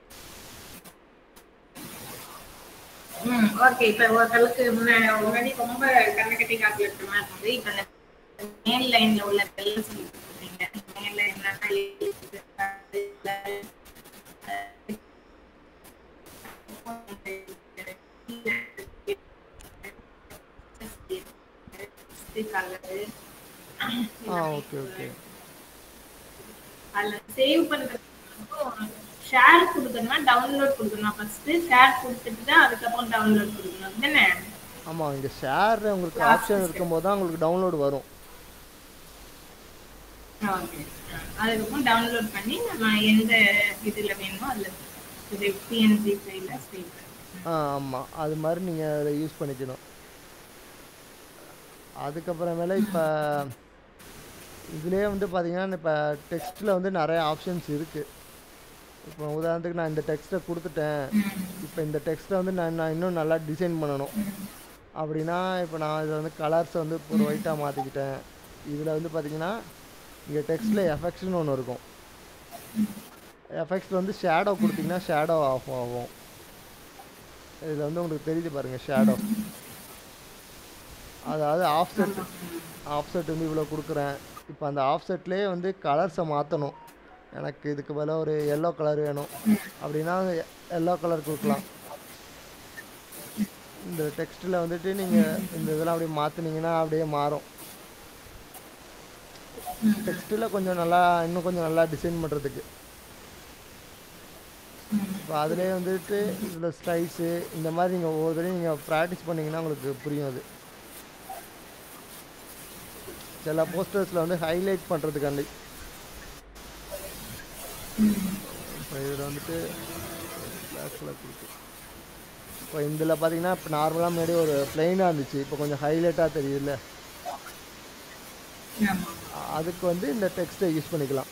S2: ம் ஓகே இப்ப ஓரளவுக்கு முன்னாடி முன்னாடி ரொம்ப கண்ணக்கட்டி கால்குலேட்டர் மாதிரி இருந்தது இப்ப இந்த மேல் லைன்ல உள்ள எல்லாம் சொல்லி கொடுத்துருக்கீங்க மேல் லைன்ல
S1: ஆ ஓகே ஓகே
S2: அதுல சேவ் பண்றது ஷேர் கொடுக்கணுமா டவுன்லோட் கொடுக்கணுமா ஃபர்ஸ்ட் ஷேர் கொடுத்துட்டு தான் அதுக்கப்புறம் டவுன்லோட் கொடுக்கணும் தானே
S1: ஆமாம் இங்கே ஷேர் உங்களுக்கு ஆப்ஷன் இருக்கும்போது தான் உங்களுக்கு டவுன்லோடு வரும்
S2: ஓகே அதுக்கப்புறம் டவுன்லோட் பண்ணி நம்ம எந்த இதுல வேணுமோ அதுல இது பிஎன்ஜி ஃபைல சேவ்
S1: ஆ ஆமாம் அது மாதிரி நீங்கள் அதை யூஸ் பண்ணிக்கணும் அதுக்கப்புறமேல இப்போ இதுலேயே வந்து பார்த்தீங்கன்னா இப்போ டெக்ஸ்ட்டில் வந்து நிறைய ஆப்ஷன்ஸ் இருக்குது இப்போ உதாரணத்துக்கு நான் இந்த டெக்ஸ்ட்டை கொடுத்துட்டேன் இப்போ இந்த டெக்ஸ்ட்டை வந்து நான் நான் இன்னும் நல்லா டிசைன் பண்ணணும் அப்படின்னா இப்போ நான் இதை வந்து கலர்ஸை வந்து ஒரு ஒயிட்டாக மாற்றிக்கிட்டேன் இதில் வந்து பார்த்தீங்கன்னா இங்கே டெக்ஸ்ட்டில் எஃபெக்ட்ஸ்னு ஒன்று இருக்கும் எஃபெக்ட்ஸில் வந்து ஷேடோ கொடுத்தீங்கன்னா ஷேடோ ஆஃப் ஆகும் இதில் வந்து உங்களுக்கு தெரியுது பாருங்கள் ஷேடோ அதாவது ஆஃப்செட் ஆஃப்செட் வந்து இவ்வளோ கொடுக்குறேன் இப்போ அந்த ஆஃப்செட்லேயே வந்து கலர்ஸை மாற்றணும் எனக்கு இதுக்கு பதிலாக ஒரு எல்லோ கலர் வேணும் அப்படின்னா எல்லோ கலர் கொடுக்கலாம் இந்த டெக்ஸ்ட்டில் வந்துட்டு நீங்கள் இந்த இதெல்லாம் அப்படியே மாற்றினீங்கன்னா அப்படியே மாறும் டெக்ஸ்ட்டில் கொஞ்சம் நல்லா இன்னும் கொஞ்சம் நல்லா டிசைன் பண்ணுறதுக்கு இப்போ அதிலே வந்துட்டு இதில் ஸ்டைஸு இந்த மாதிரி நீங்கள் ஒவ்வொரு தடையும் நீங்கள் ப்ராக்டிஸ் பண்ணிங்கன்னா உங்களுக்கு புரியும் அது சில போஸ்டர்ஸில் வந்து ஹைலைட் பண்ணுறதுக்காண்டி இப்போ இதில் வந்துட்டு black color கொடுத்து இப்போ இதில் பார்த்தீங்கன்னா இப்போ நார்மலாக முன்னாடி ஒரு பிளெயினாக இருந்துச்சு இப்போ கொஞ்சம் ஹைலைட்டாக தெரியுதுல்ல
S2: ஆமா
S1: அதுக்கு வந்து இந்த டெக்ஸ்ட்டை யூஸ் பண்ணிக்கலாம்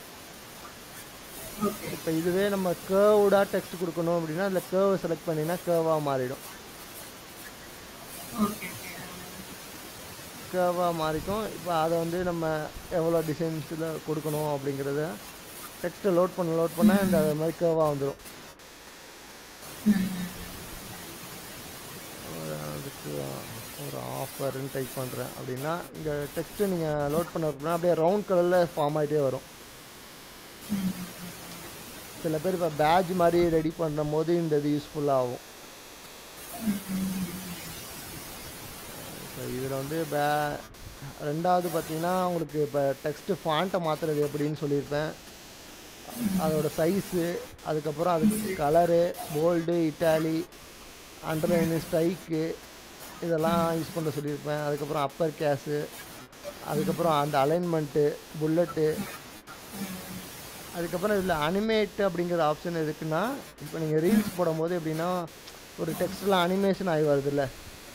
S2: ஓகே
S1: இப்போ இதுவே நம்ம கேர்வுடாக டெக்ஸ்ட் கொடுக்கணும் அப்படின்னா அதில் கேர்வை செலக்ட் பண்ணினா கேர்வாக மாறிடும்
S2: ஓகே ஓகே
S1: கேர்வாக மாறிக்கும் இப்போ அதை வந்து நம்ம எவ்வளோ டிசைன்ஸில் கொடுக்கணும் அப்படிங்கிறத டெக்ஸ்ட்டை லோட் பண்ண லோட் பண்ண இந்த அது மாதிரி கேர்வாக வந்துடும் அதுக்கு ஒரு ஆஃபர்னு டைப் பண்ணுறேன் அப்படின்னா இங்கே டெக்ஸ்ட்டு நீங்கள் லோட் பண்ண அப்படின்னா அப்படியே ரவுண்ட் கலரில் ஃபார்ம் ஆகிட்டே வரும் சில பேர் இப்போ பேட்ச் மாதிரி ரெடி பண்ணும் போது இந்த இது யூஸ்ஃபுல்லாக ஆகும் இப்போ இதில் வந்து பே ரெண்டாவது பார்த்தீங்கன்னா உங்களுக்கு இப்போ டெக்ஸ்ட்டு ஃபாண்ட்டை மாற்றுறது எப்படின்னு சொல்லியிருப்பேன் அதோட சைஸு அதுக்கப்புறம் அதுக்கு colour bold italic underline strike இதெல்லாம் யூஸ் பண்ண சொல்லியிருப்பேன் அதுக்கப்புறம் அப்பர் கேஸு அதுக்கப்புறம் அந்த அலைன்மெண்ட்டு புல்லட்டு அதுக்கப்புறம் இதில் அனிமேட் அப்படிங்கிற ஆப்ஷன் எதுக்குன்னா இப்போ நீங்கள் ரீல்ஸ் போடும்போது எப்படின்னா ஒரு டெக்ஸ்ட்டில் அனிமேஷன் ஆகி வருதுல்ல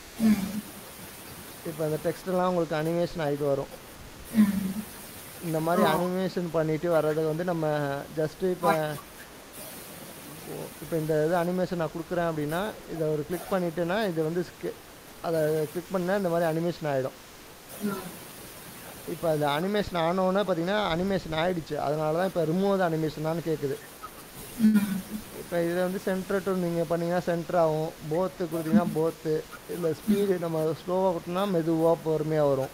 S1: இப்போ அந்த டெக்ஸ்ட்லாம் உங்களுக்கு அனிமேஷன் ஆகிட்டு வரும் இந்த மாதிரி அனிமேஷன் பண்ணிட்டு வர்றது வந்து நம்ம ஜஸ்ட்டு இப்போ இப்போ இந்த இது அனிமேஷன் நான் கொடுக்குறேன் அப்படின்னா இதை ஒரு கிளிக் பண்ணிட்டேன்னா இது வந்து ஸ்கி அதை கிளிக் பண்ணால் இந்த மாதிரி அனிமேஷன் ஆகிடும் இப்போ அது அனிமேஷன் ஆனோன்னே பார்த்தீங்கன்னா அனிமேஷன் ஆகிடுச்சு அதனால தான் இப்போ ரிமூவ் அனிமேஷனான்னு கேட்குது இப்போ இதில் வந்து சென்டர் டு நீங்கள் பண்ணீங்கன்னா சென்டர் ஆகும் போத்து கொடுத்தீங்கன்னா போத்து இல்லை ஸ்பீடு நம்ம ஸ்லோவாக கொடுத்தோம்னா மெதுவாக பொறுமையாக வரும்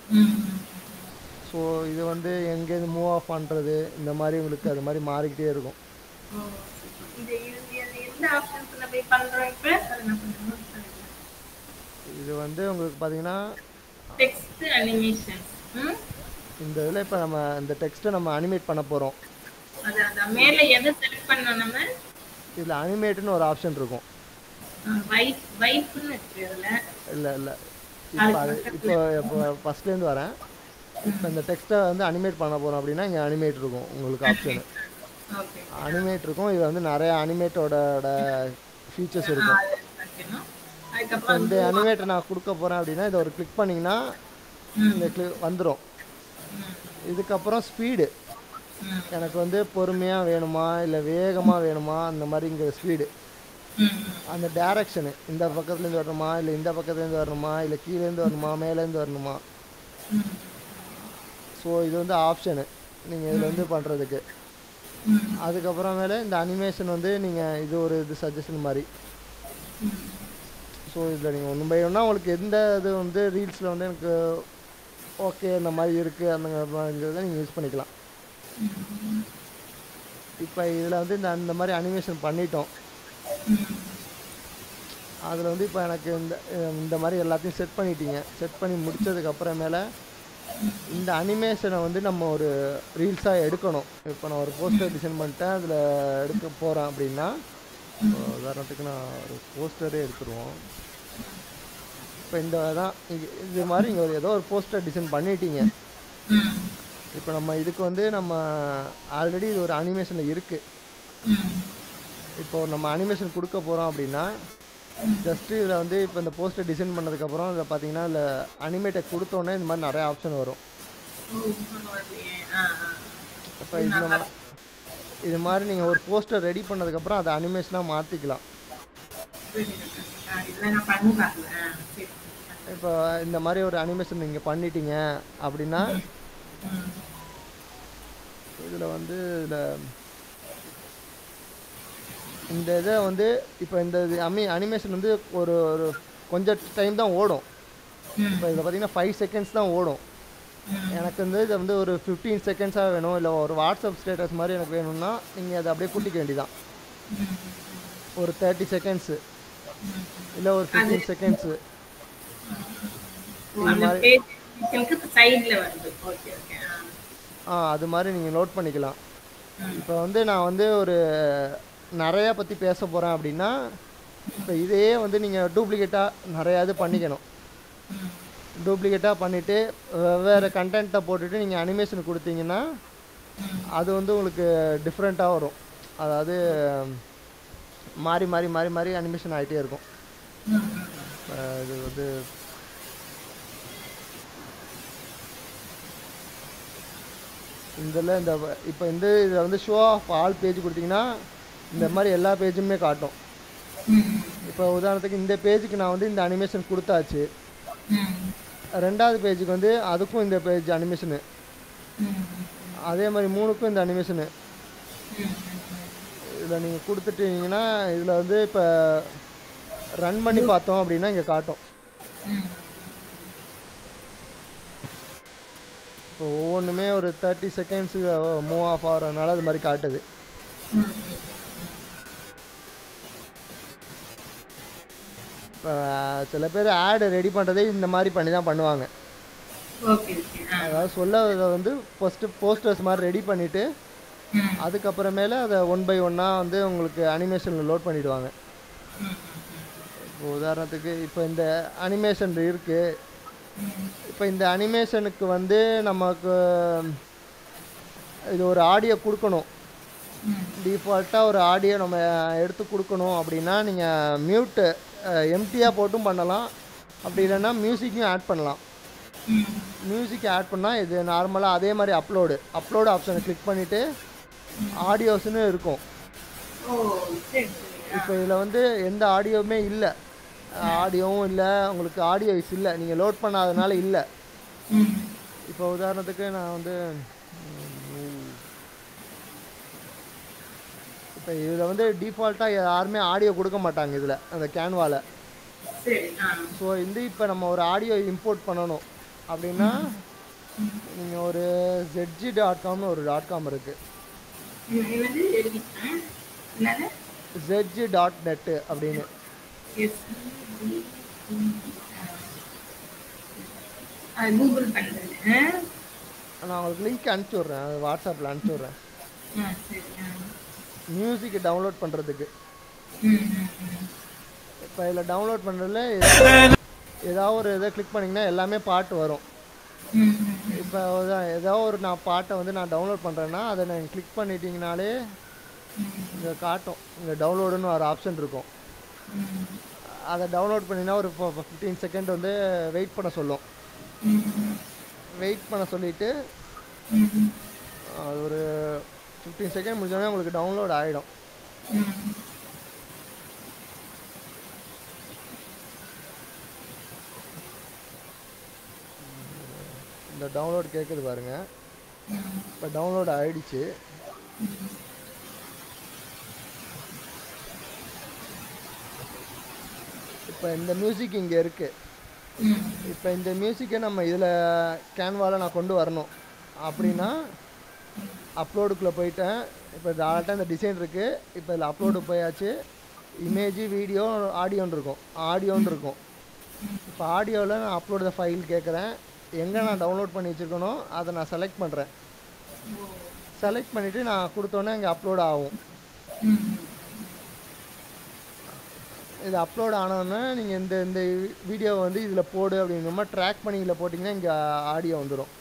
S1: ஸோ இது வந்து எங்கேருந்து மூவ் ஆஃப் பண்ணுறது இந்த மாதிரி உங்களுக்கு அது மாதிரி மாறிக்கிட்டே இருக்கும்
S2: இது இது இது எந்த ஆப்ஷன்ஸ்ல போய் பண்றோம் இப்ப அதை நான் கொஞ்சம் note பண்ணிக்கிறேன்.
S1: இது வந்து உங்களுக்கு பார்த்தீங்கன்னா
S2: டெக்ஸ்ட் அனிமேஷன் ம்
S1: இந்த இதில் இப்போ நம்ம இந்த டெக்ஸ்ட்டை நம்ம அனிமேட் பண்ண போகிறோம்
S2: அதான் அதான் மேல எதை செலக்ட் பண்ணோம் நம்ம
S1: இதில் அனிமேட்டுன்னு ஒரு ஆப்ஷன் இருக்கும்
S2: வைப் வைப்னு இருக்கு அதுல
S1: இல்லை இல்லை இப்போ அது இப்போ இப்போ ஃபஸ்ட்லேருந்து வரேன் இப்போ இந்த டெக்ஸ்ட்டை வந்து அனிமேட் பண்ண போகிறோம் அப்படின்னா இங்கே அனிமேட் இருக்கும் உங்களுக்கு ஆப்ஷனு
S2: ஓகே
S1: அனிமேட் இருக்கும் இது வந்து நிறைய அனிமேட்டோட ஃபீச்சர்ஸ் இருக்கும்
S2: அது வைக்கணும்
S1: இப்போ
S2: அதுக்கப்புறம்
S1: இந்த அனிமேட்டை நான் கொடுக்க போகிறேன் அப்படின்னா இதை ஒரு கிளிக் பண்ணிங்கன்னா இந்த கிளி வந்துடும் இதுக்கப்புறம் ஸ்பீடு
S2: ம்.
S1: எனக்கு வந்து பொறுமையாக வேணுமா இல்லை வேகமாக வேணுமா அந்த மாதிரிங்கிற ஸ்பீடு
S2: ம்,
S1: அந்த டேரக்ஷனு இந்த பக்கத்துலேருந்து வரணுமா இல்லை இந்த பக்கத்துலேருந்து வரணுமா இல்லை கீழேருந்து வரணுமா மேலேருந்து வரணுமா
S2: ம்,
S1: ஸோ இது வந்து ஆப்ஷனு நீங்கள் இதில் வந்து பண்ணுறதுக்கு
S2: ம்,
S1: அதுக்கப்புறமேல இந்த அனிமேஷன் வந்து நீங்கள் இது ஒரு இது சஜஷன் மாதிரி
S2: ம்.
S1: ஸோ இதில் நீங்கள் ஒன்று பை ஒன்றா உங்களுக்கு எந்த இது வந்து ரீல்ஸில் வந்து எனக்கு ஓகே இந்த மாதிரி இருக்குது அந்த மாதிரிங்கிறத நீங்கள் யூஸ் பண்ணிக்கலாம் இப்போ இதில் வந்து இந்த அந்த மாதிரி அனிமேஷன் பண்ணிட்டோம் அதில் வந்து இப்போ எனக்கு இந்த அஹ் இந்த மாதிரி எல்லாத்தையும் செட் பண்ணிட்டீங்க செட் பண்ணி முடிச்சதுக்கு அப்புறமேல இந்த அனிமேஷனை வந்து நம்ம ஒரு ரீல்ஸாக எடுக்கணும் இப்போ நான் ஒரு போஸ்டர் டிசைன் பண்ணிட்டேன் அதில் எடுக்க போகிறேன் அப்படின்னா இப்போ உதாரணத்துக்கு நான் ஒரு போஸ்டரே எடுத்துருவோம் இப்போ இந்த தான் இது- இது மாதிரி இங்கே ஒரு ஏதோ ஒரு போஸ்டர் டிசைன் பண்ணிட்டீங்க
S2: ம்,
S1: இப்போ நம்ம இதுக்கு வந்து நம்ம ஆல்ரெடி இது ஒரு அனிமேஷனில் இருக்குது
S2: ம்.
S1: இப்போ நம்ம அனிமேஷன் கொடுக்க போகிறோம் அப்படின்னா ஜஸ்ட்டு இதில் வந்து இப்போ இந்த போஸ்டர் டிசைன் பண்ணதுக்கப்புறம் இதில் பார்த்தீங்கன்னா இதில் அனிமேட்டை கொடுத்தோன்னே இந்த மாதிரி நிறைய ஆப்ஷன் வரும்
S2: ஓ, பரவாயில்லையே. ஆ, ஆ.
S1: இப்போ இது நம்ம இது மாதிரி நீங்கள் ஒரு போஸ்டர் ரெடி பண்ணதுக்கப்புறம் அதை அனிமேஷனாக மாற்றிக்கலாம்
S2: புரியுது. ஆ, இதெல்லாம் நான் பண்ணி பார்க்கல. ஆ, சரி.
S1: இப்போ இந்த மாதிரி ஒரு அனிமேஷன் நீங்கள் பண்ணிட்டீங்க அப்படின்னா
S2: ம்,
S1: இதில் வந்து இதில் இந்த இதை வந்து இப்போ இந்த இது அமி அனிமேஷன் வந்து ஒரு ஒரு கொஞ்சம் டைம் தான் ஓடும்
S2: ம்,
S1: இப்போ இதில் பார்த்தீங்கன்னா ஃபைவ் செகண்ட்ஸ் தான் ஓடும்
S2: ம்.
S1: எனக்கு வந்து இது வந்து ஒரு ஃபிஃப்டீன் செகண்ட்ஸாக வேணும் இல்லை ஒரு வாட்ஸ்அப் ஸ்டேட்டஸ் மாதிரி எனக்கு வேணும்னா நீங்கள் அதை அப்படியே கூட்டிக்க வேண்டியதான் ஒரு தேர்ட்டி செகண்ட்ஸு இல்லை ஒரு ஃபிஃப்டீன் செகண்ட்ஸு
S2: ஓ, அந்த page உங்களுக்கு சைடுல வருது ஓகே ஓகே ஆ.
S1: ஆ அது மாதிரி நீங்கள் நோட் பண்ணிக்கலாம் இப்போ வந்து நான் வந்து ஒரு நிறையா பற்றி பேச போகிறேன் அப்படின்னா இப்போ இதையே வந்து நீங்கள் டூப்ளிகேட்டாக நிறையா இது பண்ணிக்கணும் டூப்ளிகேட்டாக பண்ணிவிட்டு வெவ்வேறு கண்டென்ட்டை போட்டுட்டு நீங்கள் அனிமேஷன் கொடுத்தீங்கன்னா அது வந்து உங்களுக்கு டிஃப்ரெண்ட்டாக வரும் அதாவது மாறி மாறி மாறி மாறி அனிமேஷன் ஆகிட்டே இருக்கும்
S2: ம், ம்.
S1: இப்ப இது வந்து இதில் இந்த இப்போ இந்த இதில் வந்து ஷோ ஆஃப் ஆல் பேஜ் கொடுத்தீங்கன்னா இந்த மாதிரி எல்லா பேஜுமே காட்டும்
S2: ம்,
S1: இப்போ உதாரணத்துக்கு இந்த பேஜுக்கு நான் வந்து இந்த அனிமேஷன் கொடுத்தாச்சு
S2: ம்,
S1: ரெண்டாவது பேஜுக்கு வந்து அதுக்கும் இந்த பேஜ் அனிமேஷனு
S2: ம்,
S1: அதே மாதிரி மூணுக்கும் இந்த அனிமேஷனு
S2: ம்,
S1: இதில் நீங்கள் கொடுத்துட்டீங்கன்னா இதில் வந்து இப்போ ரன் பண்ணி பார்த்தோம் அப்படின்னா இங்கே காட்டும்
S2: ம்.
S1: இப்போ ஒவ்வொன்றுமே ஒரு தேர்ட்டி செகண்ட்ஸு மூவ் ஆஃப் ஆகிறதுனால அது மாதிரி காட்டுது
S2: ம்.
S1: இப்போ சில பேர் ஆடு ரெடி பண்ணுறதே இந்த மாதிரி பண்ணி தான் பண்ணுவாங்க
S2: ஓகே ஓகே ஆ
S1: அதாவது சொல்ல வந்து ஃபஸ்ட்டு போஸ்டர்ஸ் மாதிரி ரெடி பண்ணிவிட்டு
S2: ம்,
S1: அதுக்கப்புறமேல அதை ஒன் பை ஒன்னாக வந்து உங்களுக்கு அனிமேஷனில் லோட் பண்ணிடுவாங்க
S2: ம்,
S1: இப்போ உதாரணத்துக்கு இப்போ இந்த அனிமேஷன் இருக்குது
S2: ம்,
S1: இப்போ இந்த அனிமேஷனுக்கு வந்து நமக்கு இது ஒரு ஆடியோ கொடுக்கணும்
S2: ம்.
S1: டிஃபால்ட்டாக ஒரு ஆடியோ நம்ம எடுத்து கொடுக்கணும் அப்படின்னா நீங்கள் மியூட்டு எம்டியாக போட்டும் பண்ணலாம் அப்படி இல்லைன்னா மியூசிக்கையும் ஆட் பண்ணலாம்
S2: ம்.
S1: மியூசிக் ஆட் பண்ணால் இது நார்மலாக அதே மாதிரி அப்லோடு அப்லோடு ஆப்ஷனை கிளிக் பண்ணிவிட்டு ஆடியோஸ்னு இருக்கும்
S2: ஓ சரி சரி ஆ.
S1: இப்போ இதில் வந்து எந்த ஆடியோவுமே இல்லை ஆடியோவும் இல்லை உங்களுக்கு ஆடியோ இஸ் இல்லை நீங்கள் லோட் பண்ணாதனால இல்லை
S2: ம்,
S1: இப்போ உதாரணத்துக்கு நான் வந்து இப்போ இதில் வந்து டிஃபால்ட்டாக யாருமே ஆடியோ கொடுக்க மாட்டாங்க இதில் அந்த கேன்வாவில்
S2: சரி ஆ
S1: ஸோ வந்து இப்போ நம்ம ஒரு ஆடியோ இம்போர்ட் பண்ணணும் அப்படின்னா நீங்கள் ஒரு ஜெட்ஜி டாட் காம்னு ஒரு டாட் காம் இருக்குது
S2: இது இது வந்து எழுதிட்டேன் என்னது
S1: ஜெட்ஜி டாட் நெட்டு அப்படின்னு
S2: எஸ் கூகுள் பண்ணுறது
S1: நான் உங்களுக்கு லிங்க் அனுப்பிச்சி விட்றேன் அது வாட்ஸ்அப்பில் அனுப்பிச்சி விட்றேன்
S2: ஆ சரி ஆ
S1: மியூசிக் டவுன்லோட் பண்ணுறதுக்கு
S2: ம் ம் ம்
S1: இப்போ இதில் டவுன்லோட் பண்ணுறதுல ஏதாவது ஒரு இதை கிளிக் பண்ணிங்கன்னா எல்லாமே பாட்டு வரும்
S2: ம் ம்
S1: இப்போ ஏதோ ஒரு நான் பாட்டை வந்து நான் டவுன்லோட் பண்ணுறேன்னா அதை நீங்கள் கிளிக் பண்ணிட்டீங்கனாலே இங்கே காட்டும் இங்கே டவுன்லோடுன்னு ஒரு ஆப்ஷன் இருக்கும்
S2: ம்
S1: அதை டவுன்லோட் பண்ணினா ஒரு ஃபிஃப்டீன் செகண்ட் வந்து வெயிட் பண்ண சொல்லும்
S2: ம்
S1: வெயிட் பண்ண சொல்லிவிட்டு
S2: ம்
S1: அது ஒரு ஃபிஃப்டீன் செகண்ட் முடிஞ்சோடனே உங்களுக்கு டவுன்லோட் ஆகிடும்
S2: ம்
S1: இந்த டவுன்லோட் கேட்குது பாருங்க இப்போ டவுன்லோட் ஆயிடுச்சு இப்போ இந்த மியூசிக் இங்கே இருக்குது
S2: ம்
S1: இப்போ இந்த மியூசிக்கை நம்ம இதில் கேன்வாவில் நான் கொண்டு வரணும் அப்படின்னா அப்லோடுக்குள்ளே போயிட்டேன் இப்போ டேரெக்டாக இந்த டிசைன் இருக்குது இப்போ இதில் அப்லோடு போயாச்சு இமேஜ் வீடியோ ஆடியோன்னு இருக்கும் ஆடியோன்னு இருக்கும் இப்போ ஆடியோவில் நான் அப்லோடு த ஃபைல் கேட்குறேன் எங்கே நான் டவுன்லோட் பண்ணி வச்சுருக்கனோ அதை நான் செலக்ட் பண்ணுறேன் செலக்ட் பண்ணிவிட்டு நான் கொடுத்தோன்னே இங்கே அப்லோட் ஆகும்
S2: ம்
S1: இது அப்லோட் ஆனோடனே நீங்கள் இந்த இந்த வீடியோவை வந்து இதில் போடு அப்படிங்கிற ட்ராக் பண்ணி இதில் போட்டிங்கன்னா இங்கே ஆடியோ வந்துடும்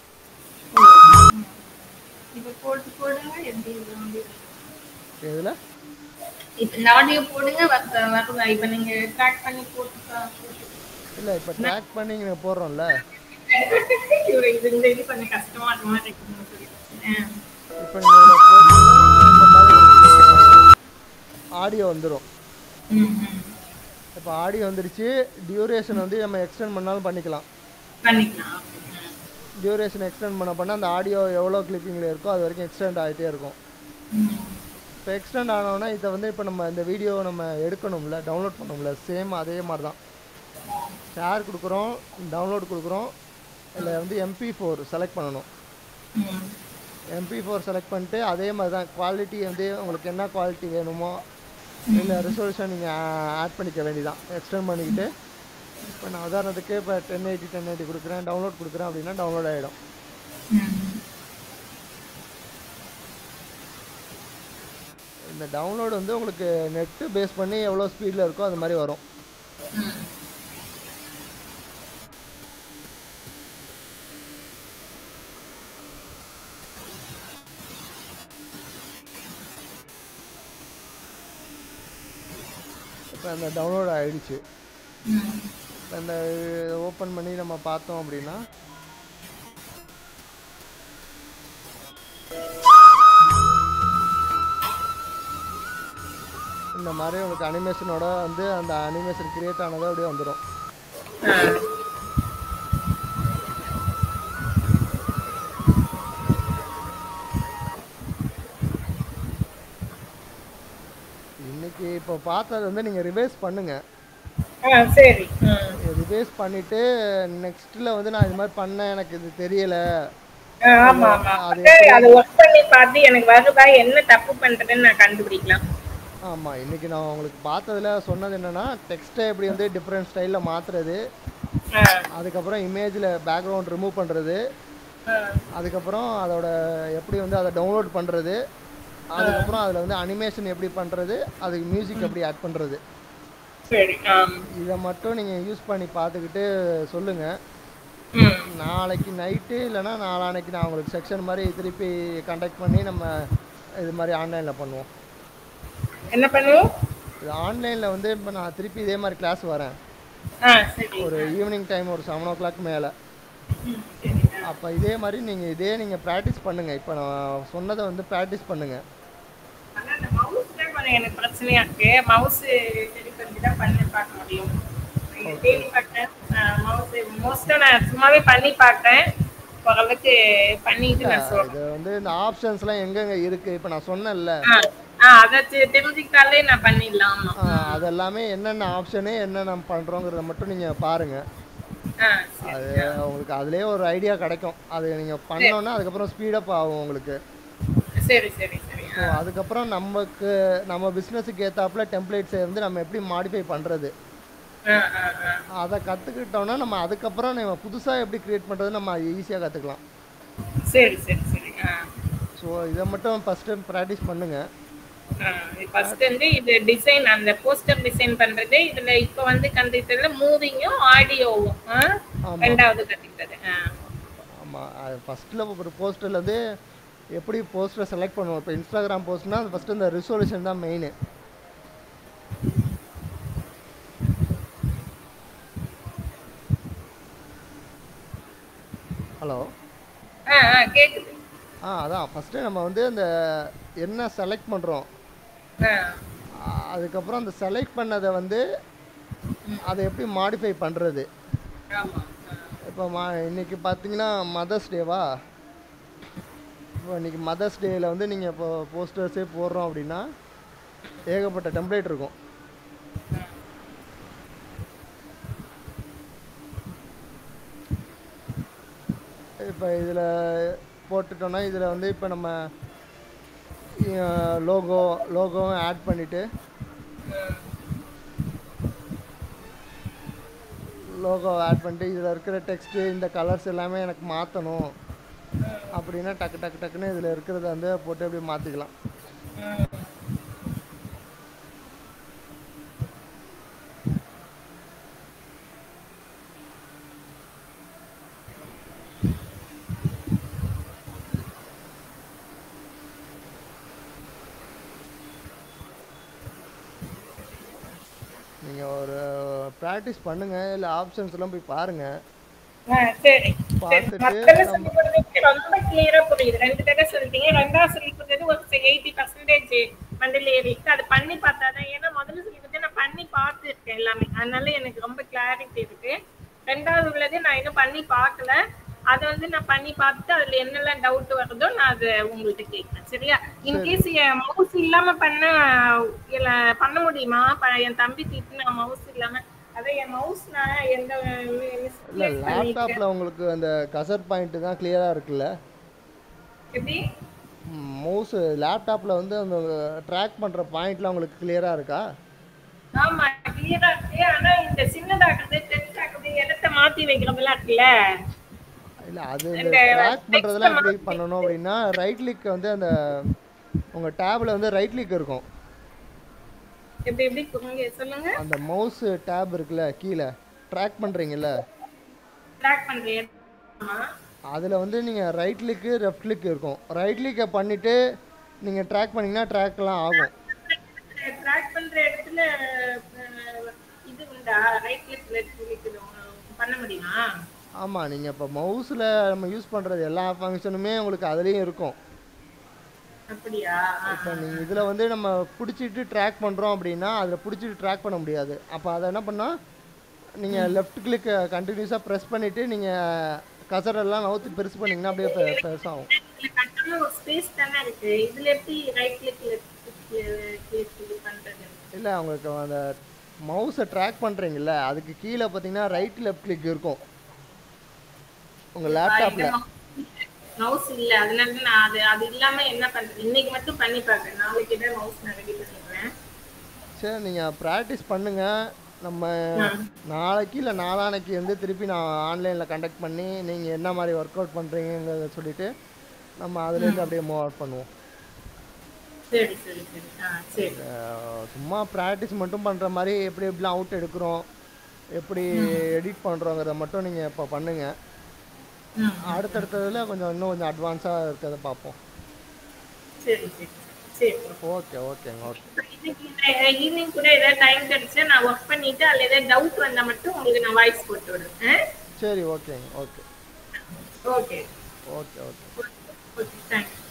S2: இப்போ போட்டு போடுங்க எப்படி இது வந்து
S1: இதில்
S2: இப்போ இந்த ஆடியோ போடுங்க வருதா வருதா இப்போ நீங்க ட்ராக் பண்ணி போட்டு
S1: இல்லை இப்போ ட்ராக் பண்ணி இங்கே போடுறோம்ல
S2: இவரு இது இந்த இது கொஞ்சம் கஷ்டமா இருக்க மாதிரி இருக்குன்னு சொல்லிட்டு
S1: இப்போ நீங்கள் இதில் போட்டிங்கன்னா இந்த மாதிரி ஆடியோ வந்துடும்
S2: ம் ம்
S1: இப்போ ஆடியோ வந்துருச்சு டியூரேஷன் வந்து நம்ம எக்ஸ்டெண்ட் பண்ணாலும் பண்ணிக்கலாம்
S2: பண்ணிக்கலாம்
S1: டியூரேஷன் எக்ஸ்டெண்ட் பண்ண பண்ண அந்த ஆடியோ எவ்வளோ கிளிப்பிங்கில் இருக்கோ அது வரைக்கும் எக்ஸ்டெண்ட் ஆகிட்டே இருக்கும்
S2: ம்
S1: இப்போ எக்ஸ்டெண்ட் ஆனோன்னா இதை வந்து இப்போ நம்ம இந்த வீடியோ நம்ம எடுக்கணும்ல டவுன்லோட் பண்ணணும்ல சேம் அதே மாதிரி தான் ஷேர் கொடுக்குறோம் டவுன்லோட் கொடுக்குறோம் இதில் வந்து எம்பி ஃபோர் செலக்ட் பண்ணணும்
S2: ம்
S1: எம்பி ஃபோர் செலக்ட் பண்ணிட்டு அதே மாதிரி தான் குவாலிட்டி வந்து உங்களுக்கு என்ன குவாலிட்டி வேணுமோ இல்லை ரெசல்யூஷன் நீங்கள் ஆட் பண்ணிக்க வேண்டியதான் எக்ஸ்டெண்ட் பண்ணிக்கிட்டு இப்போ நான் உதாரணத்துக்கு இப்போ டென் எயிட்டி டென் எயிட்டி கொடுக்குறேன் டவுன்லோட் கொடுக்குறேன் அப்படின்னா டவுன்லோட் ஆகிடும்
S2: ம்
S1: இந்த டவுன்லோட் வந்து உங்களுக்கு நெட்டு பேஸ் பண்ணி எவ்வளோ ஸ்பீடில் இருக்கோ அது மாதிரி வரும்
S2: ம்
S1: இப்போ அந்த டவுன்லோட் ஆயிடுச்சு
S2: ம்.
S1: இப்ப அந்த ஓப்பன் பண்ணி நம்ம பார்த்தோம் அப்படின்னா இந்த மாதிரி உங்களுக்கு அனிமேஷனோட வந்து அந்த அனிமேஷன் கிரியேட் ஆனது அப்படியே வந்துடும்
S2: ஆ.
S1: இன்னைக்கு இப்போ பார்த்தது வந்து நீங்கள் ரிவைஸ் பண்ணுங்க
S2: ஆ சரி ம்.
S1: ரிவைஸ் பண்ணிட்டு நெக்ஸ்ட்டில் வந்து நான் இது மாதிரி பண்ணேன் எனக்கு இது தெரியல
S2: ஆ, ஆமா ஆமா
S1: அது
S2: அது அதை ஒர்க் பண்ணி பார்த்து எனக்கு வருதா என்ன தப்பு பண்றதுன்னு நான் கண்டுபிடிக்கலாம்
S1: ஆமாம் இன்னைக்கு நான் உங்களுக்கு பார்த்ததுல சொன்னது என்னன்னா டெக்ஸ்ட்டை எப்படி வந்து டிஃப்ரெண்ட் ஸ்டைலில் மாற்றுறது
S2: ஆ,
S1: அதுக்கப்புறம் இமேஜில் பேக்ரவுண்ட் ரிமூவ் பண்ணுறது
S2: ஆ.
S1: அதுக்கப்புறம் அதோட எப்படி வந்து அதை டவுன்லோட் பண்ணுறது அதுக்கப்புறம் அதில் வந்து அனிமேஷன் எப்படி பண்ணுறது அதுக்கு மியூசிக் எப்படி ஆட் பண்ணுறது
S2: சரி ஆம்.
S1: இதை மட்டும் நீங்கள் யூஸ் பண்ணி பார்த்துக்கிட்டு சொல்லுங்கள்
S2: ம்.
S1: நாளைக்கு நைட்டு இல்லைன்னா நாளானைக்கு நான் உங்களுக்கு செக்ஷன் மாதிரி திருப்பி கண்டக்ட் பண்ணி நம்ம இது மாதிரி ஆன்லைனில் பண்ணுவோம்
S2: என்ன பண்ணுவோம்
S1: இது ஆன்லைனில் வந்து இப்போ நான் திருப்பி இதே மாதிரி கிளாஸ் வரேன்
S2: ஆ சரி
S1: ஒரு ஈவினிங் டைம் ஒரு செவன் ஓ கிளாக் மேலே
S2: ம், சரி
S1: அப்போ இதே மாதிரி நீங்கள் இதே நீங்கள் ப்ராக்டிஸ் பண்ணுங்கள் இப்போ நான் சொன்னதை வந்து ப்ராக்டிஸ் பண்ணுங்கள்
S2: ஆனா அந்த மவுஸ் தான் கொஞ்சம் எனக்கு பிரச்சனையா இருக்கு மவுஸ் சரி பண்ணி தான் பண்ணி பார்க்க முடியும் நீங்க தேடி பார்த்தேன் மவுஸ் மோஸ்டா நான் சும்மாவே பண்ணி பார்த்தேன் ஓரளவுக்கு பண்ணிட்டு நான் சொல்றேன்
S1: இது வந்து இந்த ஆப்ஷன்ஸ்லாம் எங்கெங்கே இருக்குது இப்போ நான் சொன்னேன்ல
S2: ஆ, ஆ அதை தெ- தெரிஞ்சுக்கிட்டாலே நான் பண்ணிடலாம் ஆமா
S1: ஆ, அதெல்லாமே என்னென்ன ஆப்ஷனு என்ன நம்ம பண்ணுறோங்கிறத மட்டும் நீங்கள் பாருங்கள்
S2: ஆ சரி
S1: அது உங்களுக்கு அதுலேயே ஒரு ஐடியா கிடைக்கும் அது நீங்கள் பண்ணோன்னா அதுக்கப்புறம் ஸ்பீடப் ஆகும் உங்களுக்கு
S2: சரி சரி சரி
S1: ஸோ அதுக்கப்புறம் நமக்கு நம்ம பிஸ்னஸுக்கு ஏற்றாப்புல டெம்ப்ளேட்ஸை வந்து நம்ம எப்படி மாடிஃபை பண்ணுறது
S2: ஆ ஆ ஆ
S1: அதை கற்றுக்கிட்டோன்னா நம்ம அதுக்கப்புறம் நம்ம புதுசாக எப்படி க்ரியேட் பண்ணுறது நம்ம ஈஸியாக கற்றுக்கலாம்
S2: சரி சரி சரி ஆ
S1: ஸோ இதை மட்டும் ஃபஸ்ட்டு ப்ராக்டிஸ் பண்ணுங்கள்
S2: ஃபர்ஸ்ட் வந்து இது டிசைன் அந்த போஸ்டர் டிசைன் பண்றது இதுல இப்போ வந்து கண்டுக்கிட்டதுல மூவிங்கும் ஆடியோவும்
S1: ஆமா.
S2: ரெண்டாவது கத்துக்கிட்டது ஆ.
S1: ஆமாம் அது ஃபஸ்ட்டில் ஒரு போஸ்டர்லேருந்து எப்படி போஸ்டரை செலக்ட் பண்ணுவோம் இப்போ இன்ஸ்டாகிராம் போஸ்ட்னா அது ஃபஸ்ட்டு இந்த ரிசொல்யூஷன் தான் மெயின் ஹலோ
S2: ஆ ஆ கேக்குது
S1: ஆ அதான் ஃபஸ்ட்டு நம்ம வந்து அந்த என்ன செலக்ட் பண்ணுறோம்
S2: ஆ
S1: அதுக்கப்புறம் அந்த செலக்ட் பண்ணதை வந்து அதை எப்படி மாடிஃபை பண்ணுறது
S2: ஆமா ஆ.
S1: இப்போ மா இன்னைக்கு பார்த்தீங்கன்னா மதர்ஸ் டேவா இப்போ இன்னைக்கு மதர்ஸ் டேயில் வந்து நீங்கள் இப்போ போஸ்டர்ஸே போடுறோம் அப்படின்னா ஏகப்பட்ட டெம்ப்ளேட் இருக்கும் இப்போ இதில் போட்டுட்டோம்னா இதில் வந்து இப்போ நம்ம லோகோ லோகோவும் ஆட் பண்ணிவிட்டு லோகோ ஆட் பண்ணிட்டு இதில் இருக்கிற டெக்ஸ்ட்டு இந்த கலர்ஸ் எல்லாமே எனக்கு மாற்றணும் அப்படின்னா டக்கு டக்கு டக்குன்னு இதில் இருக்கிறத வந்து போட்டு அப்படியே மாற்றிக்கலாம் நீங்கள் ஒரு ப்ராக்டிஸ் பண்ணுங்கள் இல்லை ஆப்ஷன்ஸ்லாம் போய் பாருங்கள்
S2: ஆ, சரி சரி.
S1: பார்த்துட்டு
S2: மத்ததெல்லாம்
S1: நம்ம-
S2: சொல்லிக் கொடுத்தது ரொம்ப கிளியரா புரியுது ரெண்டு தடவை சொல்லிட்டீங்க ரெண்டாவது சொல்லி கொடுத்தது ஒரு எயிட்டி பர்சன்டேஜ் மண்டல ஏறிட்டு அது பண்ணி பார்த்தாதான் ஏன்னா முதல்ல சொல்லி கொடுத்து நான் பண்ணி பார்த்துருக்கேன் எல்லாமே அதனால எனக்கு ரொம்ப கிளாரிட்டி இருக்கு ரெண்டாவது உள்ளது நான் இன்னும் பண்ணி பார்க்கல அதை வந்து நான் பண்ணி பார்த்துட்டு அதுல என்னெல்லாம் டவுட் வருதோ நான் அதை உங்கள்கிட்ட கேட்கிறேன் சரியா இன்கேஸ் என் மவுஸ் இல்லாம பண்ண இல்ல பண்ண முடியுமா ப- என் தம்பி திட்டுனா மவுஸ் இல்லாம அதான் என் மவுஸ் நான் எந்த
S1: இல்லை
S2: misplace பண்ணிட்டேன்.
S1: லேப்டாப்பில் உங்களுக்கு அந்த கசர் பாயிண்ட்டு தான் கிளியராக இருக்குல்ல
S2: எப்படி
S1: மவுஸு லேப்டாப்பில் வந்து அந்த ட்ராக் பண்ணுற பாயிண்ட்லாம் உங்களுக்கு கிளியராக இருக்கா
S2: ஆமா கிளியரா இருக்கு ஆனா இந்த சின்னதாக்குது டெக்ஸ்ட் இடத்த மாத்தி வைக்கிறதெல்லாம் இருக்குல்ல
S1: இல்லை அது இந்த
S2: இந்த
S1: ட்ராக் பண்ணுறதெல்லாம்
S2: text-அ
S1: எப்படி பண்ணணும் அப்படின்னா ரைட் கிளிக் வந்து அந்த உங்கள் டேபில் வந்து ரைட் கிளிக் இருக்கும்
S2: எப்படி எப்படி சொல்லுங்க சொல்லுங்க
S1: அந்த மவுஸ் டேப் இருக்குல்ல கீழே ட்ராக் பண்ணுறீங்கல்ல
S2: ட்ராக் பண்ற இடம். ஆமா
S1: அதில் வந்து நீங்கள் ரைட் கிளிக்கு லெஃப்ட் கிளிக் இருக்கும் ரைட் கிளிக்கை பண்ணிவிட்டு நீங்கள் ட்ராக் பண்ணிங்கன்னா ட்ராக்லாம் ஆகும்
S2: ட்ராக் பண்ற இடத்துல இருக்கா ரைட் கிளிக் லெஃப்ட் கிளிக் பண்ண முடியுமா
S1: ஆமாம் நீங்கள் இப்போ மவுஸில் நம்ம யூஸ் பண்ணுறது எல்லா ஃபங்க்ஷனுமே உங்களுக்கு அதுலேயும் இருக்கும்
S2: அப்படியா ஆ,
S1: இப்போ நீங்கள் இதில் வந்து நம்ம பிடிச்சிட்டு ட்ராக் பண்ணுறோம் அப்படின்னா அதில் பிடிச்சிட்டு ட்ராக் பண்ண முடியாது அப்போ அதை என்ன பண்ணால் நீங்கள் லெஃப்ட் கிளிக் கண்டினியூஸாக ப்ரெஸ் பண்ணிவிட்டு நீங்கள் கசரெல்லாம் நவுத்து பெருசு பண்ணிங்கன்னா அப்படியே பெ- பெருசாகும்
S2: இதுல கட்டாம ஒரு ஸ்பேஸ் தானே இருக்கு இதுல எப்படி ரைட் கிளிக் லெஃப்ட் கிளிக் இது பண்றது
S1: இல்லை உங்களுக்கு அந்த மவுஸை ட்ராக் பண்ணுறீங்கல்ல அதுக்கு கீழே பார்த்தீங்கன்னா ரைட் லெஃப்ட் கிளிக் இருக்கும் உங்கள் லேப்டாப்பில்
S2: மவுஸ் இல்ல அதனால நான் அது அது இல்லாம என்ன பண்றது இன்னைக்கு மட்டும் பண்ணி பார்க்கறேன் நாளைக்கு தான் மவுஸ் நான் ரெடி பண்ணிடுறேன்
S1: சரி நீங்கள் ப்ராக்டிஸ் பண்ணுங்கள் நம்ம நாளைக்கு இல்லை நாளானைக்கு வந்து திருப்பி நான் ஆன்லைனில் கண்டக்ட் பண்ணி நீங்கள் என்ன மாதிரி ஒர்க் அவுட் பண்ணுறீங்கிறத சொல்லிவிட்டு நம்ம அதுலேருந்து அப்படியே மூவ் அவுட் பண்ணுவோம்
S2: சரி சரி சரி ஆ சரி
S1: அஹ் சும்மா ப்ராக்டிஸ் மட்டும் பண்ணுற மாதிரி எப்படி எப்படிலாம் அவுட் எடுக்கிறோம் எப்படி எடிட் பண்ணுறோங்கிறத மட்டும் நீங்கள் இப்போ பண்ணுங்கள்
S2: ம்
S1: அடுத்தடுத்ததில் கொஞ்சம் இன்னும் கொஞ்சம் அட்வான்ஸாக இருக்கிறத பார்ப்போம்
S2: சரி சரி சரி
S1: ஓகே ஓகேங்க ஓகே
S2: ஈவினிங் கூட ஏதாவது டைம் கிடைச்சா நான் ஒர்க் பண்ணிட்டு அதுல ஏதாவது டவுட் வந்தா மட்டும் உங்களுக்கு நான் வாய்ஸ் போட்டு விடுறேன்
S1: சரி ஓகேங்க okay
S2: okay
S1: okay okay
S2: okay thanks